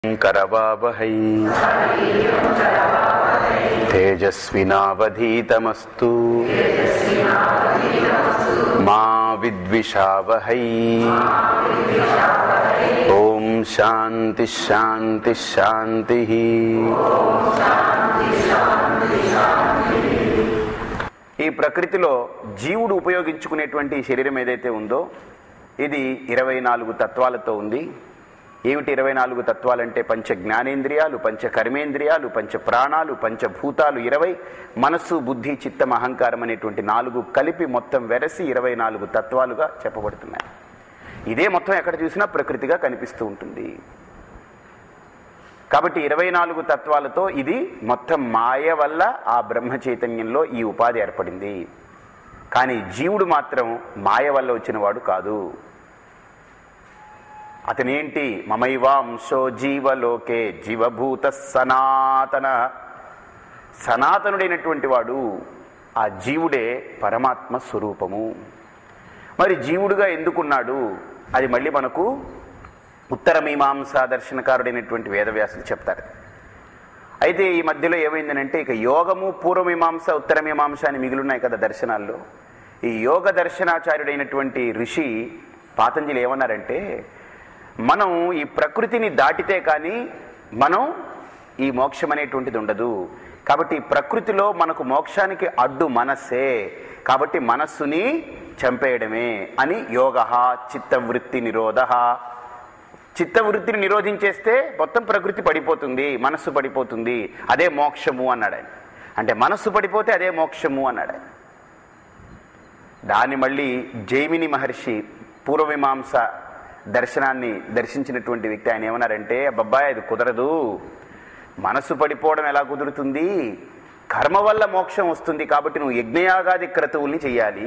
करवावहै तेजस्विनावधीतमस्तु मा विद्विषावहै ॐ शान्तिः शान्तिः शान्तिः ఈ ప్రకృతిలో జీవుడు ఉపయోగించుకునేటువంటి ఈ శరీరం ఏదైతే ఉందో ఇది ఇరవై నాలుగు తత్వాలతో ఉంది ఏమిటి ఇరవై నాలుగు తత్వాలంటే పంచ జ్ఞానేంద్రియాలు పంచ కర్మేంద్రియాలు పంచ ప్రాణాలు పంచభూతాలు ఇరవై మనస్సు బుద్ధి చిత్తం అహంకారం అనేటువంటి నాలుగు కలిపి మొత్తం వెరసి ఇరవై నాలుగు తత్వాలుగా చెప్పబడుతున్నాయి ఇదే మొత్తం ఎక్కడ చూసినా ప్రకృతిగా కనిపిస్తూ ఉంటుంది కాబట్టి ఇరవై నాలుగు తత్వాలతో ఇది మొత్తం మాయ వల్ల ఆ బ్రహ్మ చైతన్యంలో ఈ ఉపాధి ఏర్పడింది కానీ జీవుడు మాత్రం మాయ వల్ల వచ్చినవాడు కాదు అతనేంటి మమైవాంశో జీవలోకే జీవభూత సనాతన సనాతనుడైనటువంటి వాడు ఆ జీవుడే పరమాత్మ స్వరూపము మరి జీవుడుగా ఎందుకున్నాడు అది మళ్ళీ మనకు ఉత్తర మీమాంసా దర్శనకారుడైనటువంటి వేదవ్యాసులు చెప్తారు అయితే ఈ మధ్యలో ఏమైందనంటే ఇక యోగము పూర్వమీమాంస ఉత్తర మీమాంస అని మిగిలిన్నాయి కదా దర్శనాల్లో ఈ యోగ దర్శనాచార్యుడైనటువంటి ఋషి పాతంజలి ఏమన్నారంటే మనం ఈ ప్రకృతిని దాటితే కానీ మనం ఈ మోక్షం అనేటువంటిది ఉండదు కాబట్టి ఈ ప్రకృతిలో మనకు మోక్షానికి అడ్డు మనస్సే కాబట్టి మనస్సుని చంపేయడమే అని యోగ చిత్తవృత్తి నిరోధ చిత్తవృత్తిని నిరోధించేస్తే మొత్తం ప్రకృతి పడిపోతుంది మనస్సు పడిపోతుంది అదే మోక్షము అన్నాడు ఆయన అంటే మనస్సు పడిపోతే అదే మోక్షము అన్నాడు ఆయన దాన్ని మళ్ళీ జైమిని మహర్షి పూర్వమీమాంస దర్శనాన్ని దర్శించినటువంటి వ్యక్తి ఆయన ఏమన్నారంటే అబ్బాయి అది కుదరదు మనస్సు పడిపోవడం ఎలా కుదురుతుంది కర్మ వల్ల మోక్షం వస్తుంది కాబట్టి నువ్వు యజ్ఞయాగాది క్రతువుల్ని చెయ్యాలి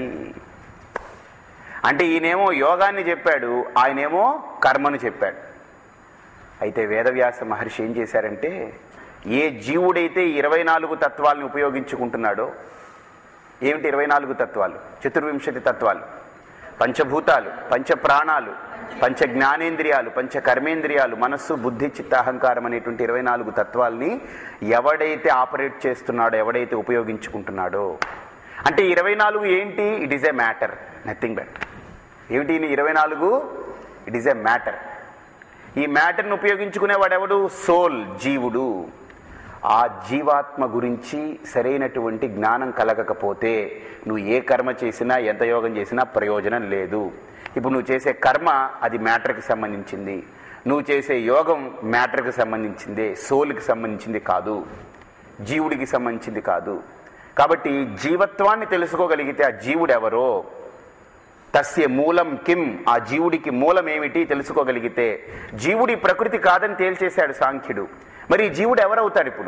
అంటే ఈయనేమో యోగాన్ని చెప్పాడు ఆయనేమో కర్మను చెప్పాడు అయితే వేదవ్యాస మహర్షి ఏం చేశారంటే ఏ జీవుడైతే ఇరవై నాలుగు తత్వాలను ఉపయోగించుకుంటున్నాడో ఏమిటి ఇరవై నాలుగు తత్వాలు చతుర్వింశతి తత్వాలు పంచభూతాలు పంచ ప్రాణాలు పంచ జ్ఞానేంద్రియాలు పంచ కర్మేంద్రియాలు మనస్సు బుద్ధి చిత్తాహంకారం అనేటువంటి ఇరవై నాలుగు తత్వాల్ని ఎవడైతే ఆపరేట్ చేస్తున్నాడో ఎవడైతే ఉపయోగించుకుంటున్నాడో అంటే ఇరవై నాలుగు ఏంటి it is a matter nothing but ఏమిటి ఈ ఇరవై నాలుగు ఇట్ ఈస్ ఎ మ్యాటర్ ఈ మ్యాటర్ను ఉపయోగించుకునేవాడు ఎవడు సోల్ జీవుడు ఆ జీవాత్మ గురించి సరైనటువంటి జ్ఞానం కలగకపోతే నువ్వు ఏ కర్మ చేసినా ఎంత యోగం చేసినా ప్రయోజనం లేదు ఇప్పుడు నువ్వు చేసే కర్మ అది మ్యాటర్కి సంబంధించింది నువ్వు చేసే యోగం మ్యాటర్కి సంబంధించింది సోల్కి సంబంధించింది కాదు జీవుడికి సంబంధించింది కాదు కాబట్టి జీవత్వాన్ని తెలుసుకోగలిగితే ఆ జీవుడు ఎవరో తస్య మూలం కిం ఆ జీవుడికి మూలం ఏమిటి తెలుసుకోగలిగితే జీవుడి ప్రకృతి కాదని తేల్చేశాడు సాంఖ్యుడు మరి ఈ జీవుడు ఎవరవుతాడు ఇప్పుడు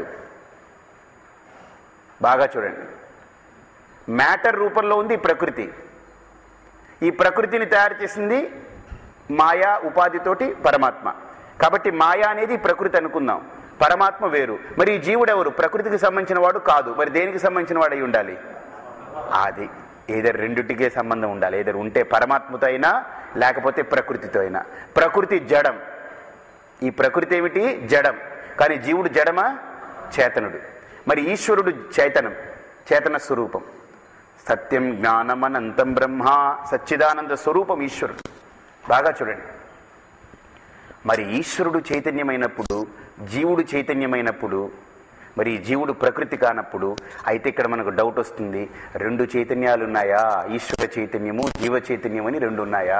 బాగా చూడండి మ్యాటర్ రూపంలో ఉంది ఈ ప్రకృతి ఈ ప్రకృతిని తయారు చేసింది మాయా ఉపాధితోటి పరమాత్మ కాబట్టి మాయా అనేది ప్రకృతి అనుకుందాం పరమాత్మ వేరు మరి ఈ జీవుడు ఎవరు ప్రకృతికి సంబంధించిన వాడు కాదు మరి దేనికి సంబంధించిన వాడు అయి ఉండాలి అది ఏదర్ రెండుటికే సంబంధం ఉండాలి ఏదర్ ఉంటే పరమాత్మతో అయినా లేకపోతే ప్రకృతితో అయినా ప్రకృతి జడం ఈ ప్రకృతి ఏమిటి జడం కానీ జీవుడు జడమా చేతనుడు మరి ఈశ్వరుడు చైతనం చేతన స్వరూపం సత్యం జ్ఞానం అనంతం బ్రహ్మ సచ్చిదానంద స్వరూపం ఈశ్వరుడు బాగా చూడండి మరి ఈశ్వరుడు చైతన్యమైనప్పుడు జీవుడు చైతన్యమైనప్పుడు మరి ఈ జీవుడు ప్రకృతి కానప్పుడు అయితే ఇక్కడ మనకు డౌట్ వస్తుంది రెండు చైతన్యాలు ఉన్నాయా ఈశ్వర చైతన్యము జీవ చైతన్యం అని రెండు ఉన్నాయా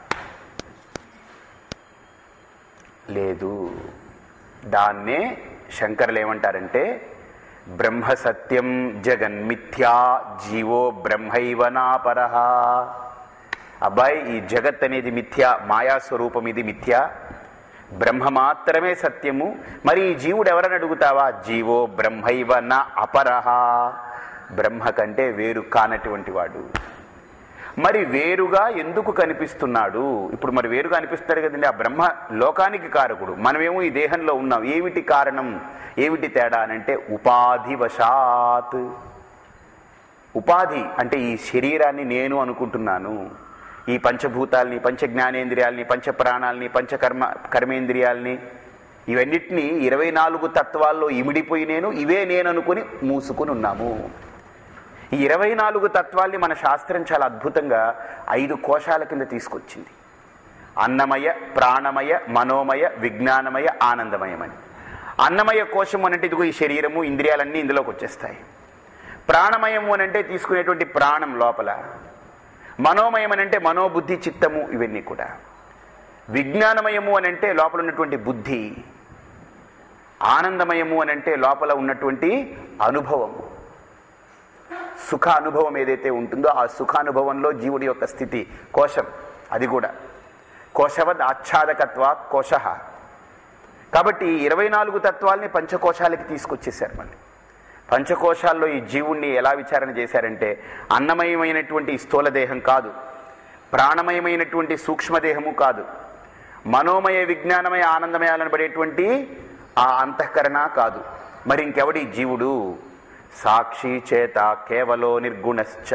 లేదు దాన్నే శంకరులు ఏమంటారంటే బ్రహ్మ సత్యం జగన్మిథ్యా జీవో బ్రహ్మైవ నాపరహ అబ్బాయి ఈ జగత్ అనేది మిథ్య మాయా స్వరూపం ఇది మిథ్య బ్రహ్మ మాత్రమే సత్యము మరి ఈ జీవుడు ఎవరని అడుగుతావా జీవో బ్రహ్మైవ నా అపరహ బ్రహ్మ కంటే వేరు కానటువంటి వాడు మరి వేరుగా ఎందుకు కనిపిస్తున్నాడు ఇప్పుడు మరి వేరుగా అనిపిస్తాడు కదండి ఆ బ్రహ్మ లోకానికి కారకుడు మనమేమో ఈ దేహంలో ఉన్నాం ఏమిటి కారణం ఏమిటి తేడా అని అంటే ఉపాధివశాత్ ఉపాధి అంటే ఈ శరీరాన్ని నేను అనుకుంటున్నాను ఈ పంచభూతాల్ని పంచ జ్ఞానేంద్రియాల్ని పంచ ప్రాణాల్ని పంచకర్మ కర్మేంద్రియాల్ని ఇవన్నిటినీ ఇరవై నాలుగు తత్వాల్లో ఇమిడిపోయి నేను ఇవే నేను అనుకుని మూసుకుని ఉన్నాము ఈ ఇరవై నాలుగు తత్వాల్ని మన శాస్త్రం చాలా అద్భుతంగా ఐదు కోశాల కింద తీసుకొచ్చింది అన్నమయ ప్రాణమయ మనోమయ విజ్ఞానమయ ఆనందమయమని అన్నమయ కోశం అనంటే ఇదిగో ఈ శరీరము ఇంద్రియాలన్నీ ఇందులోకి వచ్చేస్తాయి ప్రాణమయము అనంటే తీసుకునేటువంటి ప్రాణం లోపల మనోమయం అనంటే మనోబుద్ధి చిత్తము ఇవన్నీ కూడా విజ్ఞానమయము అనంటే లోపల ఉన్నటువంటి బుద్ధి ఆనందమయము అనంటే లోపల ఉన్నటువంటి అనుభవము సుఖ అనుభవం ఏదైతే ఉంటుందో ఆ సుఖానుభవంలో జీవుడి యొక్క స్థితి కోశం అది కూడా కోశవద్ ఆచ్ఛాదకత్వా కోశ కాబట్టి ఇరవై నాలుగు తత్వాల్ని పంచకోశాలకి తీసుకొచ్చేసారు మళ్ళీ పంచకోశాల్లో ఈ జీవుణ్ణి ఎలా విచారణ చేశారంటే అన్నమయమైనటువంటి ఈ స్థూల దేహం కాదు ప్రాణమయమైనటువంటి సూక్ష్మదేహము కాదు మనోమయ విజ్ఞానమయ ఆనందమయాలను పడేటువంటి ఆ అంతఃకరణ కాదు మరి ఇంకెవడి జీవుడు సాక్షి చేత కేవలో నిర్గుణశ్చ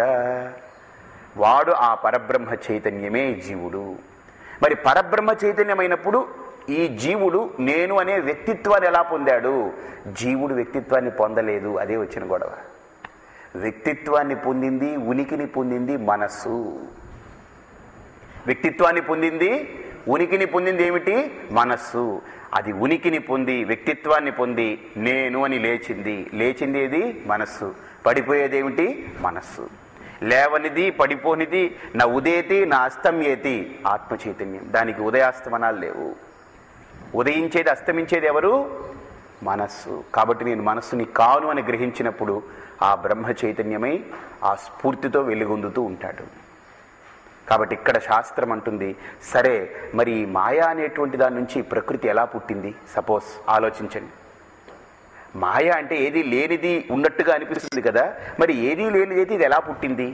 వాడు ఆ పరబ్రహ్మ చైతన్యమే జీవుడు మరి పరబ్రహ్మ చైతన్యమైనప్పుడు ఈ జీవుడు నేను అనే వ్యక్తిత్వాన్ని ఎలా పొందాడు జీవుడు వ్యక్తిత్వాన్ని పొందలేదు అదే వచ్చిన గొడవ వ్యక్తిత్వాన్ని పొందింది ఉనికిని పొందింది మనస్సు వ్యక్తిత్వాన్ని పొందింది ఉనికిని పొందింది ఏమిటి మనస్సు అది ఉనికిని పొంది వ్యక్తిత్వాన్ని పొంది నేను అని లేచింది లేచింది ఏది మనస్సు పడిపోయేది ఏమిటి మనస్సు లేవనిది పడిపోనిది నా ఉదేతి నా అస్తమ్యేతి ఆత్మ చైతన్యం దానికి ఉదయాస్తమనాలు లేవు ఉదయించేది అస్తమించేది ఎవరు మనస్సు కాబట్టి నేను మనస్సుని కాను అని గ్రహించినప్పుడు ఆ బ్రహ్మ చైతన్యమై ఆ స్ఫూర్తితో వెలుగొందుతూ ఉంటాడు కాబట్టి ఇక్కడ శాస్త్రం అంటుంది సరే మరి ఈ మాయా అనేటువంటి దాని నుంచి ప్రకృతి ఎలా పుట్టింది సపోజ్ ఆలోచించండి మాయ అంటే ఏది లేనిది ఉన్నట్టుగా అనిపిస్తుంది కదా మరి ఏది లేనిది అయితే ఇది ఎలా పుట్టింది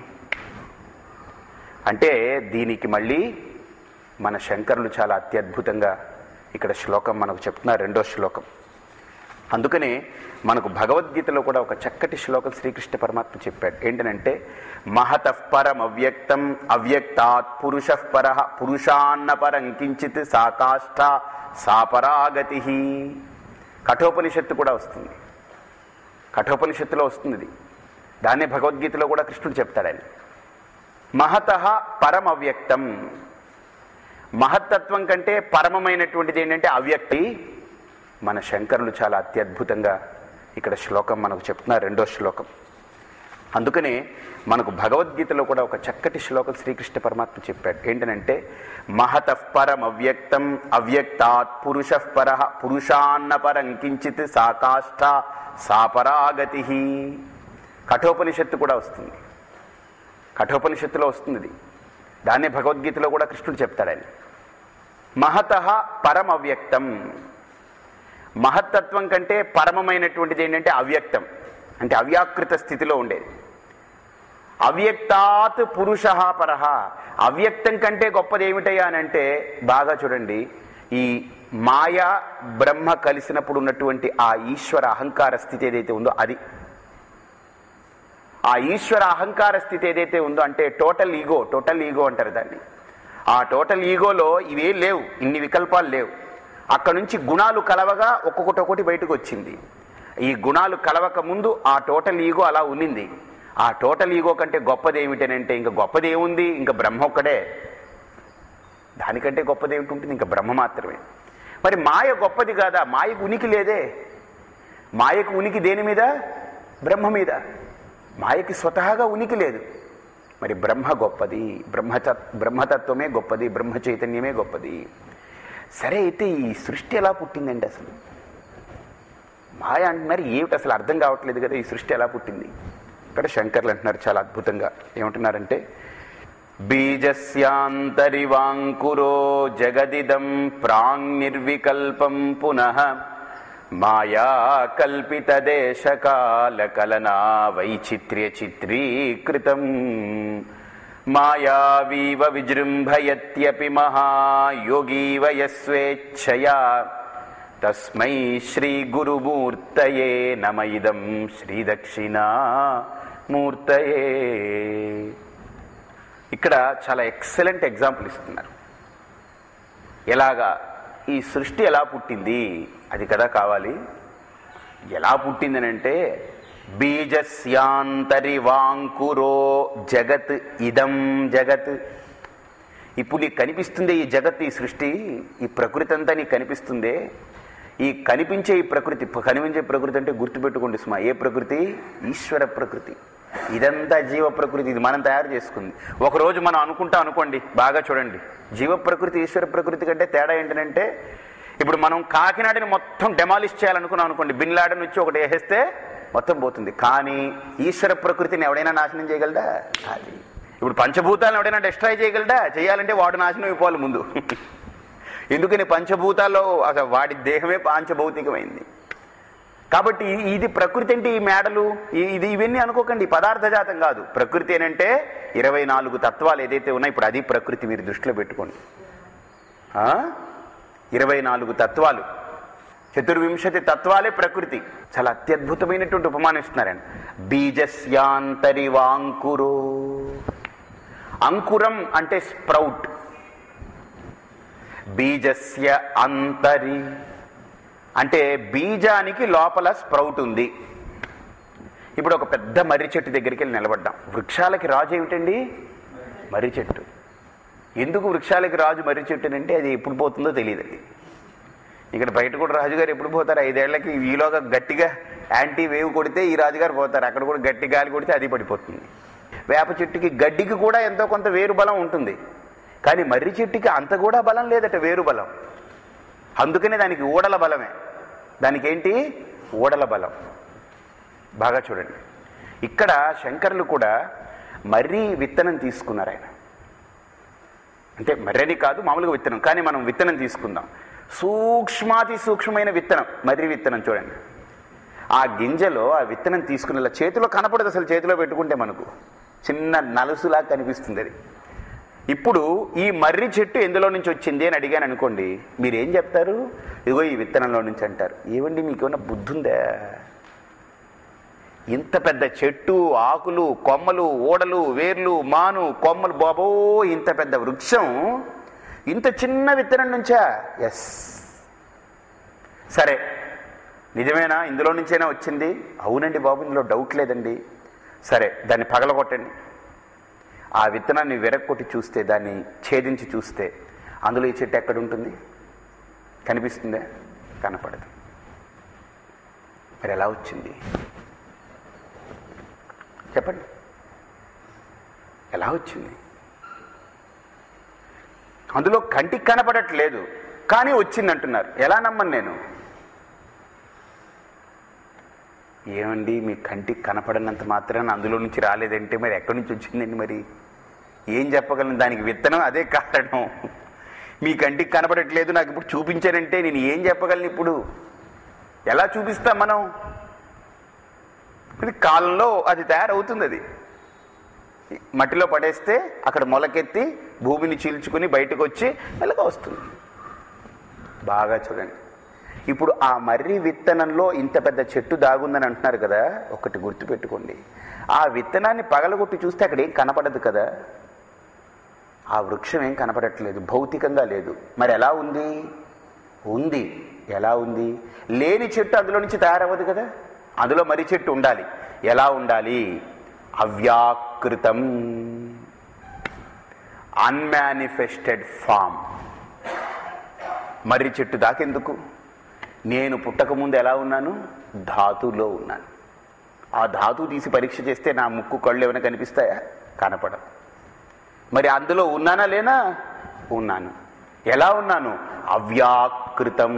అంటే దీనికి మళ్ళీ మన శంకరులు చాలా అత్యద్భుతంగా ఇక్కడ శ్లోకం మనకు చెప్తున్నారు రెండో శ్లోకం అందుకనే మనకు భగవద్గీతలో కూడా ఒక చక్కటి శ్లోకం శ్రీకృష్ణ పరమాత్మ చెప్పాడు ఏంటనంటే మహతః పరం అవ్యక్తం అవ్యక్తాత్ పురుష పర పురుషాన్న పరం కించిత్ సాకాష్ట సాపరాగతి కఠోపనిషత్తు కూడా వస్తుంది కఠోపనిషత్తులో వస్తుంది ఇది దాన్నే భగవద్గీతలో కూడా కృష్ణుడు చెప్తాడని మహత పరం అవ్యక్తం మహత్తత్వం కంటే పరమమైనటువంటిది ఏంటంటే అవ్యక్తి మన శంకరులు చాలా అత్యద్భుతంగా ఇక్కడ శ్లోకం మనకు చెప్తున్నారు రెండో శ్లోకం అందుకనే మనకు భగవద్గీతలో కూడా ఒక చక్కటి శ్లోకం శ్రీకృష్ణ పరమాత్మ చెప్పాడు ఏంటనంటే మహతః పరం అవ్యక్తం అవ్యక్తాత్ పురుష పర పురుషాన్న పరం కించిత్ సాకాష్ట సాపరాగతి కఠోపనిషత్తు కూడా వస్తుంది కఠోపనిషత్తులో వస్తుంది ఇది దాన్నే భగవద్గీతలో కూడా కృష్ణుడు చెప్తాడని మహత పరం అవ్యక్తం మహత్తత్వం కంటే పరమమైనటువంటిది ఏంటంటే అవ్యక్తం అంటే అవ్యాకృత స్థితిలో ఉండేది అవ్యక్తాత్ పురుష పరహ అవ్యక్తం కంటే గొప్పది ఏమిటయ్యా అని అంటే బాగా చూడండి ఈ మాయ బ్రహ్మ కలిసినప్పుడు ఉన్నటువంటి ఆ ఈశ్వర అహంకార స్థితి ఏదైతే ఉందో అది ఆ ఈశ్వర అహంకార స్థితి ఏదైతే ఉందో అంటే టోటల్ ఈగో టోటల్ ఈగో అంటారు దాన్ని ఆ టోటల్ ఈగోలో ఇవేం లేవు ఇన్ని వికల్పాలు లేవు అక్కడ నుంచి గుణాలు కలవగా ఒక్కొక్కటి ఒకటి బయటకు వచ్చింది ఈ గుణాలు కలవక ముందు ఆ టోటల్ ఈగో అలా ఉన్నింది ఆ టోటల్ ఈగో కంటే గొప్పది ఏమిటనంటే ఇంకా గొప్పది ఏముంది ఇంకా బ్రహ్మ ఒక్కడే దానికంటే గొప్పది ఏమిటి ఉంటుంది ఇంకా బ్రహ్మ మాత్రమే మరి మాయ గొప్పది కాదా మాయకు ఉనికి లేదే మాయకు ఉనికి దేని మీద బ్రహ్మ మీద మాయకి స్వతహాగా ఉనికి లేదు మరి బ్రహ్మ గొప్పది బ్రహ్మతత్ బ్రహ్మతత్వమే గొప్పది బ్రహ్మ చైతన్యమే గొప్పది సరే అయితే ఈ సృష్టి ఎలా పుట్టిందండి అసలు మాయ అంటున్నారు ఏమిటి అసలు అర్థం కావట్లేదు కదా ఈ సృష్టి ఎలా పుట్టింది ఇక్కడ శంకర్లు అంటున్నారు చాలా అద్భుతంగా ఏమంటున్నారంటే బీజస్యాంతరివాంకురో జగదిదం ప్రాంగ్నిర్వికల్పం పునః మాయా కల్పిత దేశకాల కలనా వైచిత్ర్య చిత్రీకృతం మాయావీవ విజృంభయత్యపి మహాయోగీవ యస్వేచ్ఛయా తస్మై శ్రీ గురుమూర్తయే నమ ఇదం శ్రీదక్షిణా మూర్తయే ఇక్కడ చాలా ఎక్సలెంట్ ఎగ్జాంపుల్ ఇస్తున్నారు ఎలాగా ఈ సృష్టి ఎలా పుట్టింది అది కదా కావాలి ఎలా పుట్టిందనంటే బీజస్యాంతరి వాంకురో జగత్ ఇదం జగత్ ఇప్పుడు నీకు కనిపిస్తుందే ఈ జగత్ ఈ సృష్టి ఈ ప్రకృతి అంతా నీకు కనిపిస్తుందే ఈ కనిపించే ఈ ప్రకృతి కనిపించే ప్రకృతి అంటే గుర్తుపెట్టుకోండి సుమా ఏ ప్రకృతి ఈశ్వర ప్రకృతి ఇదంతా జీవ ప్రకృతి ఇది మనం తయారు చేసుకుంది ఒకరోజు మనం అనుకుంటా అనుకోండి బాగా చూడండి జీవ ప్రకృతి ఈశ్వర ప్రకృతి కంటే తేడా ఏంటంటే ఇప్పుడు మనం కాకినాడని మొత్తం డెమాలిష్ చేయాలనుకున్నాం అనుకోండి బిన్ లాడన్ వచ్చి ఒకటి వేసేస్తే మొత్తం పోతుంది కానీ ఈశ్వర ప్రకృతిని ఎవడైనా నాశనం చేయగలడా అది ఇప్పుడు పంచభూతాలను ఎవడైనా డిస్ట్రాయ్ చేయగలడా చేయాలంటే వాడు నాశనం అయిపోవాలి ముందు ఎందుకని పంచభూతాల్లో అసలు వాడి దేహమే పాంచభౌతికమైంది కాబట్టి ఇ- ఇది ప్రకృతి అంటే ఈ మేడలు ఈ- ఇది ఇవన్నీ అనుకోకండి పదార్థ జాతం కాదు ప్రకృతి ఏంటంటే ఇరవై నాలుగు తత్వాలు ఏదైతే ఉన్నాయో ఇప్పుడు అది ప్రకృతి మీరు దృష్టిలో పెట్టుకోండి ఆ? ఇరవై నాలుగు తత్వాలు చతుర్వింశతి తత్వాలే ప్రకృతి చాలా అత్యద్భుతమైనటువంటి ఉపమానం ఇస్తున్నారండి బీజస్యాంతరి వాంకురో అంకురం అంటే స్ప్రౌట్ బీజస్య అంతరి అంటే బీజానికి లోపల స్ప్రౌట్ ఉంది ఇప్పుడు ఒక పెద్ద మర్రి చెట్టు దగ్గరికి వెళ్ళి నిలబడ్డాం వృక్షాలకి రాజు ఏమిటండి మర్రి చెట్టు ఎందుకు వృక్షాలకి రాజు మర్రి చెట్టు అంటే అది ఎప్పుడు పోతుందో తెలియదండి ఇక్కడ బయట కూడా రాజుగారు ఎప్పుడు పోతారు ఐదేళ్లకి ఈలోగా గట్టిగా యాంటీ వేవ్ కొడితే ఈ రాజుగారు పోతారు అక్కడ కూడా గట్టి గాలి కొడితే అది పడిపోతుంది వేప చెట్టుకి గడ్డికి కూడా ఎంతో కొంత వేరు బలం ఉంటుంది కానీ మర్రి చెట్టుకి అంత కూడా బలం లేదట వేరు బలం అందుకనే దానికి ఊడల బలమే దానికి ఏంటి ఊడల బలం బాగా చూడండి ఇక్కడ శంకర్లు కూడా మర్రి విత్తనం తీసుకున్నారు ఆయన అంటే మర్రని కాదు మామూలుగా విత్తనం కానీ మనం విత్తనం తీసుకుందాం సూక్ష్మాతి సూక్ష్మమైన విత్తనం మర్రి విత్తనం చూడండి ఆ గింజలో ఆ విత్తనం తీసుకుని ఇలా చేతిలో కనపడదు అసలు చేతిలో పెట్టుకుంటే మనకు చిన్న నలుసులా కనిపిస్తుంది అది ఇప్పుడు ఈ మర్రి చెట్టు ఎందులో నుంచి వచ్చింది అని అడిగాను అనుకోండి మీరు ఏం చెప్తారు ఇదిగో ఈ విత్తనంలో నుంచి అంటారు ఏమండి మీకేమన్నా బుద్ధి ఉందా ఇంత పెద్ద చెట్టు ఆకులు కొమ్మలు ఓడలు వేర్లు మాను కొమ్మలు బాబో ఇంత పెద్ద వృక్షం ఇంత చిన్న విత్తనం నుంచా ఎస్ సరే నిజమేనా ఇందులో నుంచైనా వచ్చింది అవునండి బాబు ఇందులో డౌట్ లేదండి సరే దాన్ని పగలగొట్టండి ఆ విత్తనాన్ని వెరక్కొట్టి చూస్తే దాన్ని ఛేదించి చూస్తే అందులో ఈ చెట్టు ఎక్కడ ఉంటుంది కనిపిస్తుందే కనపడదు మరి ఎలా వచ్చింది చెప్పండి ఎలా వచ్చింది అందులో కంటికి కనపడట్లేదు కానీ వచ్చింది అంటున్నారు ఎలా నమ్మను నేను ఏమండి మీ కంటికి కనపడనంత మాత్రాన అందులో నుంచి రాలేదంటే మరి ఎక్కడి నుంచి వచ్చిందండి మరి ఏం చెప్పగలను దానికి విత్తనం అదే కారణం మీ కంటికి కనపడట్లేదు నాకు ఇప్పుడు చూపించారంటే నేను ఏం చెప్పగలను ఇప్పుడు ఎలా చూపిస్తాం మనం ఇది కాలంలో అది తయారవుతుంది అది మట్టిలో పడేస్తే అక్కడ మొలకెత్తి భూమిని చీల్చుకుని బయటకు వచ్చి మెల్లగా వస్తుంది బాగా చూడండి ఇప్పుడు ఆ మర్రి విత్తనంలో ఇంత పెద్ద చెట్టు దాగుందని అంటున్నారు కదా ఒకటి గుర్తుపెట్టుకోండి ఆ విత్తనాన్ని పగలగొట్టి చూస్తే అక్కడ ఏం కనపడదు కదా ఆ వృక్షం ఏం కనపడట్లేదు భౌతికంగా లేదు మరి ఎలా ఉంది ఉంది ఎలా ఉంది లేని చెట్టు అందులో నుంచి తయారవ్వదు కదా అందులో మర్రి చెట్టు ఉండాలి ఎలా ఉండాలి అవ్యాకృతం అన్మానిఫెస్టెడ్ ఫామ్ మర్రి చెట్టు దాకెందుకు నేను పుట్టకముందు ఎలా ఉన్నాను ధాతులో ఉన్నాను ఆ ధాతువు తీసి పరీక్ష చేస్తే నా ముక్కు కళ్ళు ఏమైనా కనిపిస్తాయా కనపడదు మరి అందులో ఉన్నానా లేనా ఉన్నాను ఎలా ఉన్నాను అవ్యాకృతం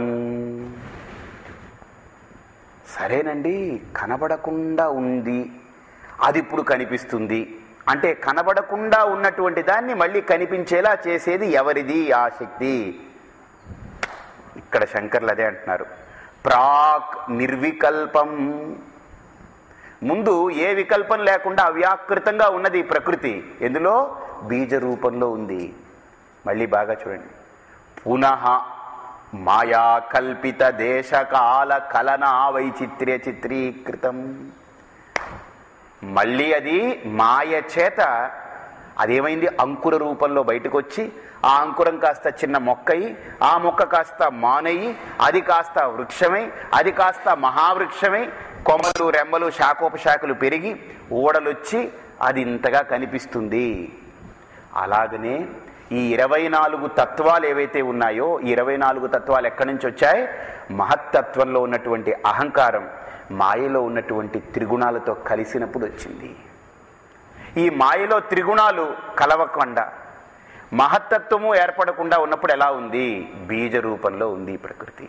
సరేనండి కనబడకుండా ఉంది అది ఇప్పుడు కనిపిస్తుంది అంటే కనబడకుండా ఉన్నటువంటి దాన్ని మళ్ళీ కనిపించేలా చేసేది ఎవరిది ఆ శక్తి ఇక్కడ శంకర్లు అదే అంటున్నారు ప్రాక్ నిర్వికల్పం ముందు ఏ వికల్పం లేకుండా అవ్యాకృతంగా ఉన్నది ఈ ప్రకృతి ఎందులో బీజ రూపంలో ఉంది మళ్ళీ బాగా చూడండి పునః మాయా కల్పిత దేశకాల కలనా వైచిత్ర్య చిత్రీకృతం మళ్ళీ అది మాయ చేత అదేమైంది అంకుర రూపంలో బయటకు వచ్చి ఆ అంకురం కాస్త చిన్న మొక్కయి ఆ మొక్క కాస్త మానయి అది కాస్త వృక్షమై అది కాస్త మహావృక్షమై కొమ్మలు రెమ్మలు శాఖోపశాఖలు పెరిగి ఊడలొచ్చి అది ఇంతగా కనిపిస్తుంది అలాగనే ఈ ఇరవై నాలుగు తత్వాలు ఏవైతే ఉన్నాయో ఈ ఇరవై నాలుగు తత్వాలు ఎక్కడి నుంచి వచ్చాయి మహత్తత్వంలో ఉన్నటువంటి అహంకారం మాయలో ఉన్నటువంటి త్రిగుణాలతో కలిసినప్పుడు వచ్చింది ఈ మాయలో త్రిగుణాలు కలవకుండా మహత్తత్వము ఏర్పడకుండా ఉన్నప్పుడు ఎలా ఉంది బీజ రూపంలో ఉంది ఈ ప్రకృతి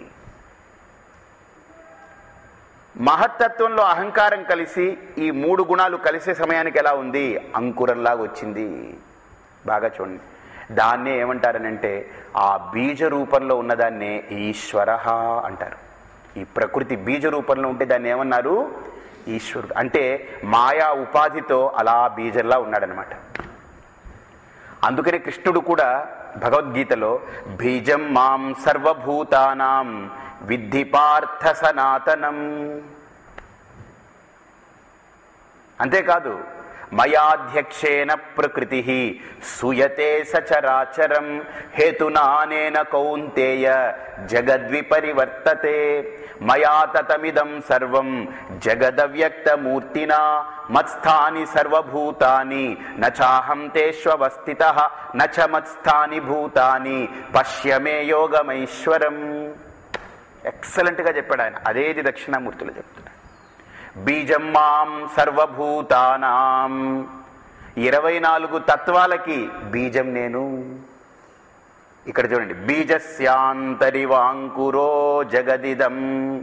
మహత్తత్వంలో అహంకారం కలిసి ఈ మూడు గుణాలు కలిసే సమయానికి ఎలా ఉంది అంకురంలాగా వచ్చింది బాగా చూడండి దాన్నే ఏమంటారనంటే ఆ బీజ రూపంలో ఉన్నదాన్నే ఈశ్వర అంటారు ఈ ప్రకృతి బీజ రూపంలో ఉంటే దాన్ని ఏమన్నారు ఈశ్వరుడు అంటే మాయా ఉపాధితో అలా బీజంలా ఉన్నాడనమాట అందుకనే కృష్ణుడు కూడా భగవద్గీతలో బీజం మాం సర్వభూతానాం విద్ధి పార్థ సనాతనం అంతేకాదు మయాధ్యక్షేణ ప్రకృతి సూయతే సచరాచరం హేతునానేన కౌంతేయ జగద్విపరివర్తతే మయా తతమిదం సర్వం జగదవ్యక్తమూర్తినా మత్స్థాని సర్వభూతాని నచాహం తేష్వస్థిత నచ మత్స్థాని భూతాని పశ్యమే యోగమైశ్వరం ఎక్సలెంట్గా చెప్పాడు ఆయన అదేది దక్షిణామూర్తులు చెప్తున్నాడు బీజం మాం సర్వభూతానాం ఇరవై నాలుగు తత్వాలకి బీజం నేను ఇక్కడ చూడండి బీజస్యాంతరివాంకురో జగదిదం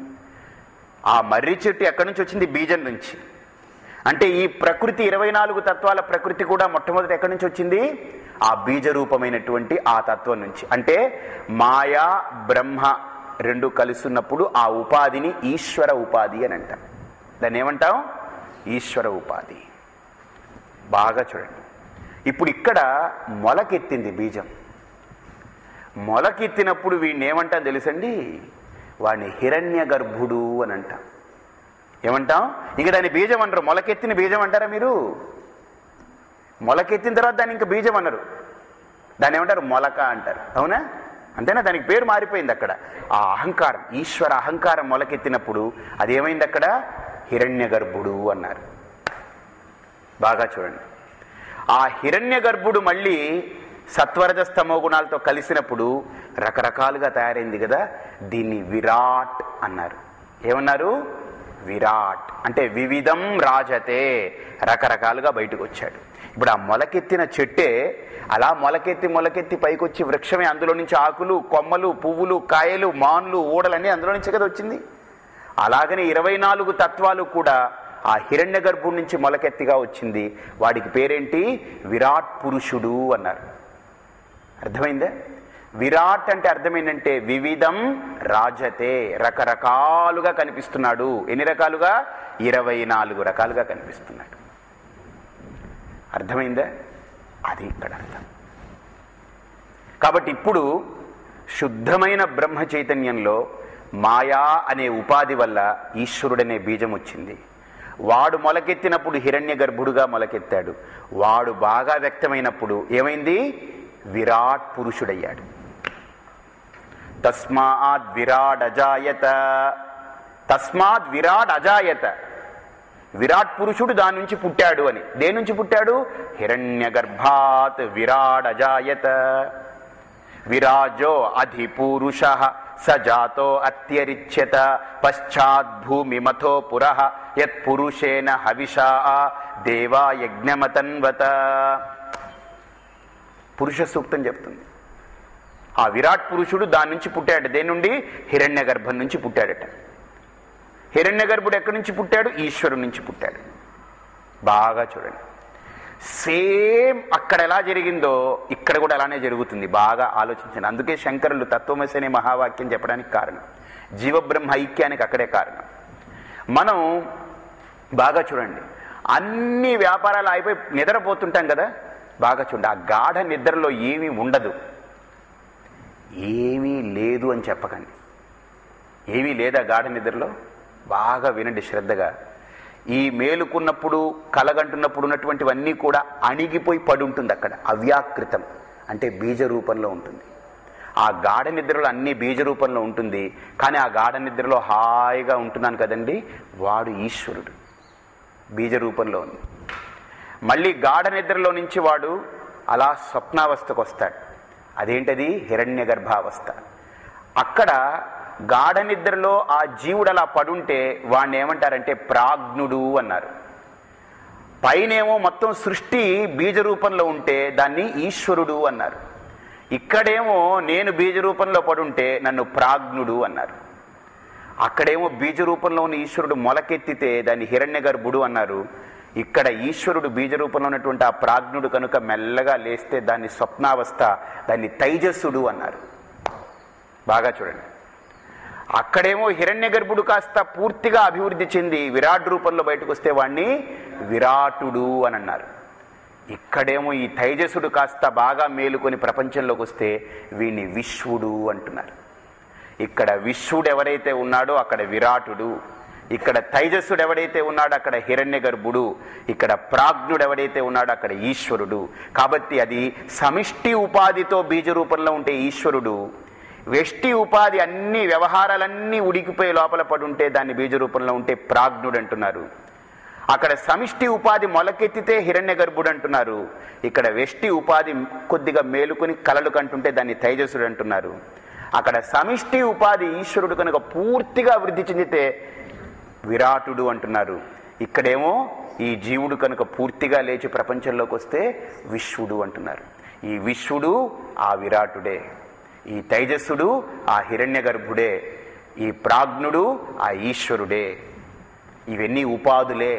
ఆ మర్రి చెట్టు ఎక్కడి నుంచి వచ్చింది బీజం నుంచి అంటే ఈ ప్రకృతి ఇరవై నాలుగు తత్వాల ప్రకృతి కూడా మొట్టమొదటి ఎక్కడి నుంచి వచ్చింది ఆ బీజ రూపమైనటువంటి ఆ తత్వం నుంచి అంటే మాయా బ్రహ్మ రెండు కలుసున్నప్పుడు ఆ ఉపాధిని ఈశ్వర ఉపాధి అని అంటాం దాన్ని ఏమంటాం ఈశ్వర ఉపాధి బాగా చూడండి ఇప్పుడు ఇక్కడ మొలకెత్తింది బీజం మొలకెత్తినప్పుడు వీడిని ఏమంటాం తెలుసండి వాడిని హిరణ్య గర్భుడు అని అంటాం ఏమంటాం ఇంక దాని బీజం అంటారు మొలకెత్తిన బీజం అంటారా మీరు మొలకెత్తిన తర్వాత దాన్ని ఇంకా బీజం అన్నారు దాన్ని ఏమంటారు మొలక అంటారు అవునా అంతేనా దానికి పేరు మారిపోయింది అక్కడ ఆ అహంకారం ఈశ్వర అహంకారం మొలకెత్తినప్పుడు అదేమైంది అక్కడ హిరణ్య గర్భుడు అన్నారు బాగా చూడండి ఆ హిరణ్య గర్భుడు మళ్ళీ సత్వరజస్తమో గుణాలతో కలిసినప్పుడు రకరకాలుగా తయారైంది కదా దీన్ని విరాట్ అన్నారు ఏమన్నారు విరాట్ అంటే వివిధం రాజతే రకరకాలుగా బయటకు వచ్చాడు ఇప్పుడు ఆ మొలకెత్తిన చెట్టే అలా మొలకెత్తి మొలకెత్తి పైకొచ్చి వృక్షమే అందులో నుంచి ఆకులు కొమ్మలు పువ్వులు కాయలు మాన్లు ఊడలన్నీ అందులో నుంచి కదా వచ్చింది అలాగనే ఇరవై నాలుగు తత్వాలు కూడా ఆ హిరణ్య గర్భుడి నుంచి మొలకెత్తిగా వచ్చింది వాడికి పేరేంటి విరాట్ పురుషుడు అన్నారు అర్థమైందా విరాట్ అంటే అర్థమైందంటే వివిధం రాజతే రకరకాలుగా కనిపిస్తున్నాడు ఎన్ని రకాలుగా ఇరవై నాలుగు రకాలుగా కనిపిస్తున్నాడు అర్థమైందా అది ఇక్కడ అర్థం కాబట్టి ఇప్పుడు శుద్ధమైన బ్రహ్మ చైతన్యంలో మాయా అనే ఉపాధి వల్ల ఈశ్వరుడనే బీజం వచ్చింది వాడు మొలకెత్తినప్పుడు హిరణ్య గర్భుడుగా మొలకెత్తాడు వాడు బాగా వ్యక్తమైనప్పుడు ఏమైంది విరాట్ పురుషుడయ్యాడు తస్మాత్ విరాట్ అజాయత తస్మాత్ విరాట్ అజాయత విరాట్ పురుషుడు దాని నుంచి పుట్టాడు అని దేని నుంచి పుట్టాడు హిరణ్య గర్భాత్ విరాట్ అజాయత విరాజో అధిపూరుష సజాతో అత్యరిచ్యత పశ్చాత్ భూమిమథో పుర యత్పురుషేణ హవిషా దేవా యజ్ఞమతన్వత పురుష సూక్తం చెప్తుంది ఆ విరాట్ పురుషుడు దాని నుంచి పుట్టాడు దేని నుండి హిరణ్య గర్భం నుంచి పుట్టాడట హిరణ్య గర్భుడు ఎక్కడి నుంచి పుట్టాడు ఈశ్వరుడి నుంచి పుట్టాడు బాగా చూడండి సేమ్ అక్కడ ఎలా జరిగిందో ఇక్కడ కూడా అలానే జరుగుతుంది బాగా ఆలోచించండి అందుకే శంకరులు తత్వమసి అనే మహావాక్యం చెప్పడానికి కారణం జీవబ్రహ్మ ఐక్యానికి అక్కడే కారణం మనం బాగా చూడండి అన్ని వ్యాపారాలు అయిపోయి నిద్రపోతుంటాం కదా బాగా చూడండి ఆ గాఢ నిద్రలో ఏమీ ఉండదు ఏమీ లేదు అని చెప్పకండి ఏమీ లేదా గాఢ నిద్రలో బాగా వినండి శ్రద్ధగా ఈ మేలుకున్నప్పుడు కలగంటున్నప్పుడు ఉన్నటువంటివన్నీ కూడా అణిగిపోయి పడి ఉంటుంది అక్కడ అవ్యాకృతం అంటే బీజ రూపంలో ఉంటుంది ఆ గాఢ నిద్రలో అన్ని బీజ రూపంలో ఉంటుంది కానీ ఆ గాఢ నిద్రలో హాయిగా ఉంటున్నాను కదండి వాడు ఈశ్వరుడు బీజ రూపంలో ఉంది మళ్ళీ గాఢ నిద్రలో నుంచి వాడు అలా స్వప్నావస్థకు వస్తాడు అదేంటది హిరణ్య గర్భావస్థ అక్కడ గాఢ నిద్రలో ఆ జీవుడు అలా పడుంటే వాడిని ఏమంటారంటే ప్రాజ్ఞుడు అన్నారు పైనేమో మొత్తం సృష్టి బీజ రూపంలో ఉంటే దాన్ని ఈశ్వరుడు అన్నారు ఇక్కడేమో నేను బీజ రూపంలో పడుంటే నన్ను ప్రాజ్ఞుడు అన్నారు అక్కడేమో బీజ రూపంలో ఉన్న ఈశ్వరుడు మొలకెత్తితే దాన్ని హిరణ్య గర్భుడు అన్నారు ఇక్కడ ఈశ్వరుడు బీజ రూపంలో ఉన్నటువంటి ఆ ప్రాజ్ఞుడు కనుక మెల్లగా లేస్తే దాన్ని స్వప్నావస్థ దాన్ని తైజస్సుడు అన్నారు బాగా చూడండి అక్కడేమో హిరణ్య గర్భుడు కాస్త పూర్తిగా అభివృద్ధి చెంది విరాట్ రూపంలో బయటకు వస్తే వాణ్ణి విరాటుడు అని అన్నారు ఇక్కడేమో ఈ తైజసుడు కాస్త బాగా మేలుకొని ప్రపంచంలోకి వస్తే వీణ్ణి విశ్వుడు అంటున్నారు ఇక్కడ విశ్వుడు ఎవరైతే ఉన్నాడో అక్కడ విరాటుడు ఇక్కడ తైజస్సుడు ఎవడైతే ఉన్నాడో అక్కడ హిరణ్య గర్భుడు ఇక్కడ ప్రాజ్ఞుడు ఎవడైతే ఉన్నాడో అక్కడ ఈశ్వరుడు కాబట్టి అది సమిష్టి ఉపాధితో బీజ రూపంలో ఉంటే ఈశ్వరుడు వెష్టి ఉపాధి అన్ని వ్యవహారాలన్నీ ఉడికిపోయి లోపల పడి ఉంటే దాన్ని బీజ రూపంలో ఉంటే ప్రాజ్ఞుడు అంటున్నారు అక్కడ సమిష్టి ఉపాధి మొలకెత్తితే హిరణ్య గర్భుడు అంటున్నారు ఇక్కడ వెష్టి ఉపాధి కొద్దిగా మేలుకొని కలలు కంటుంటే దాన్ని తైజసుడు అంటున్నారు అక్కడ సమిష్టి ఉపాధి ఈశ్వరుడు కనుక పూర్తిగా వృద్ధి చెందితే విరాటుడు అంటున్నారు ఇక్కడేమో ఈ జీవుడు కనుక పూర్తిగా లేచి ప్రపంచంలోకి వస్తే విశ్వుడు అంటున్నారు ఈ విశ్వుడు ఆ విరాటుడే ఈ తైజస్సుడు ఆ హిరణ్య గర్భుడే ఈ ప్రాజ్ఞుడు ఆ ఈశ్వరుడే ఇవన్నీ ఉపాధులే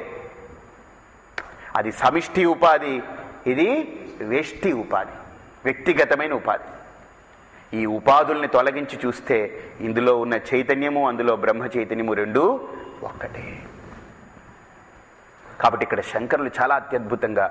అది సమిష్టి ఉపాధి ఇది వేష్టి ఉపాధి వ్యక్తిగతమైన ఉపాధి ఈ ఉపాధుల్ని తొలగించి చూస్తే ఇందులో ఉన్న చైతన్యము అందులో బ్రహ్మ చైతన్యము రెండు ఒక్కటే కాబట్టి ఇక్కడ శంకరులు చాలా అత్యద్భుతంగా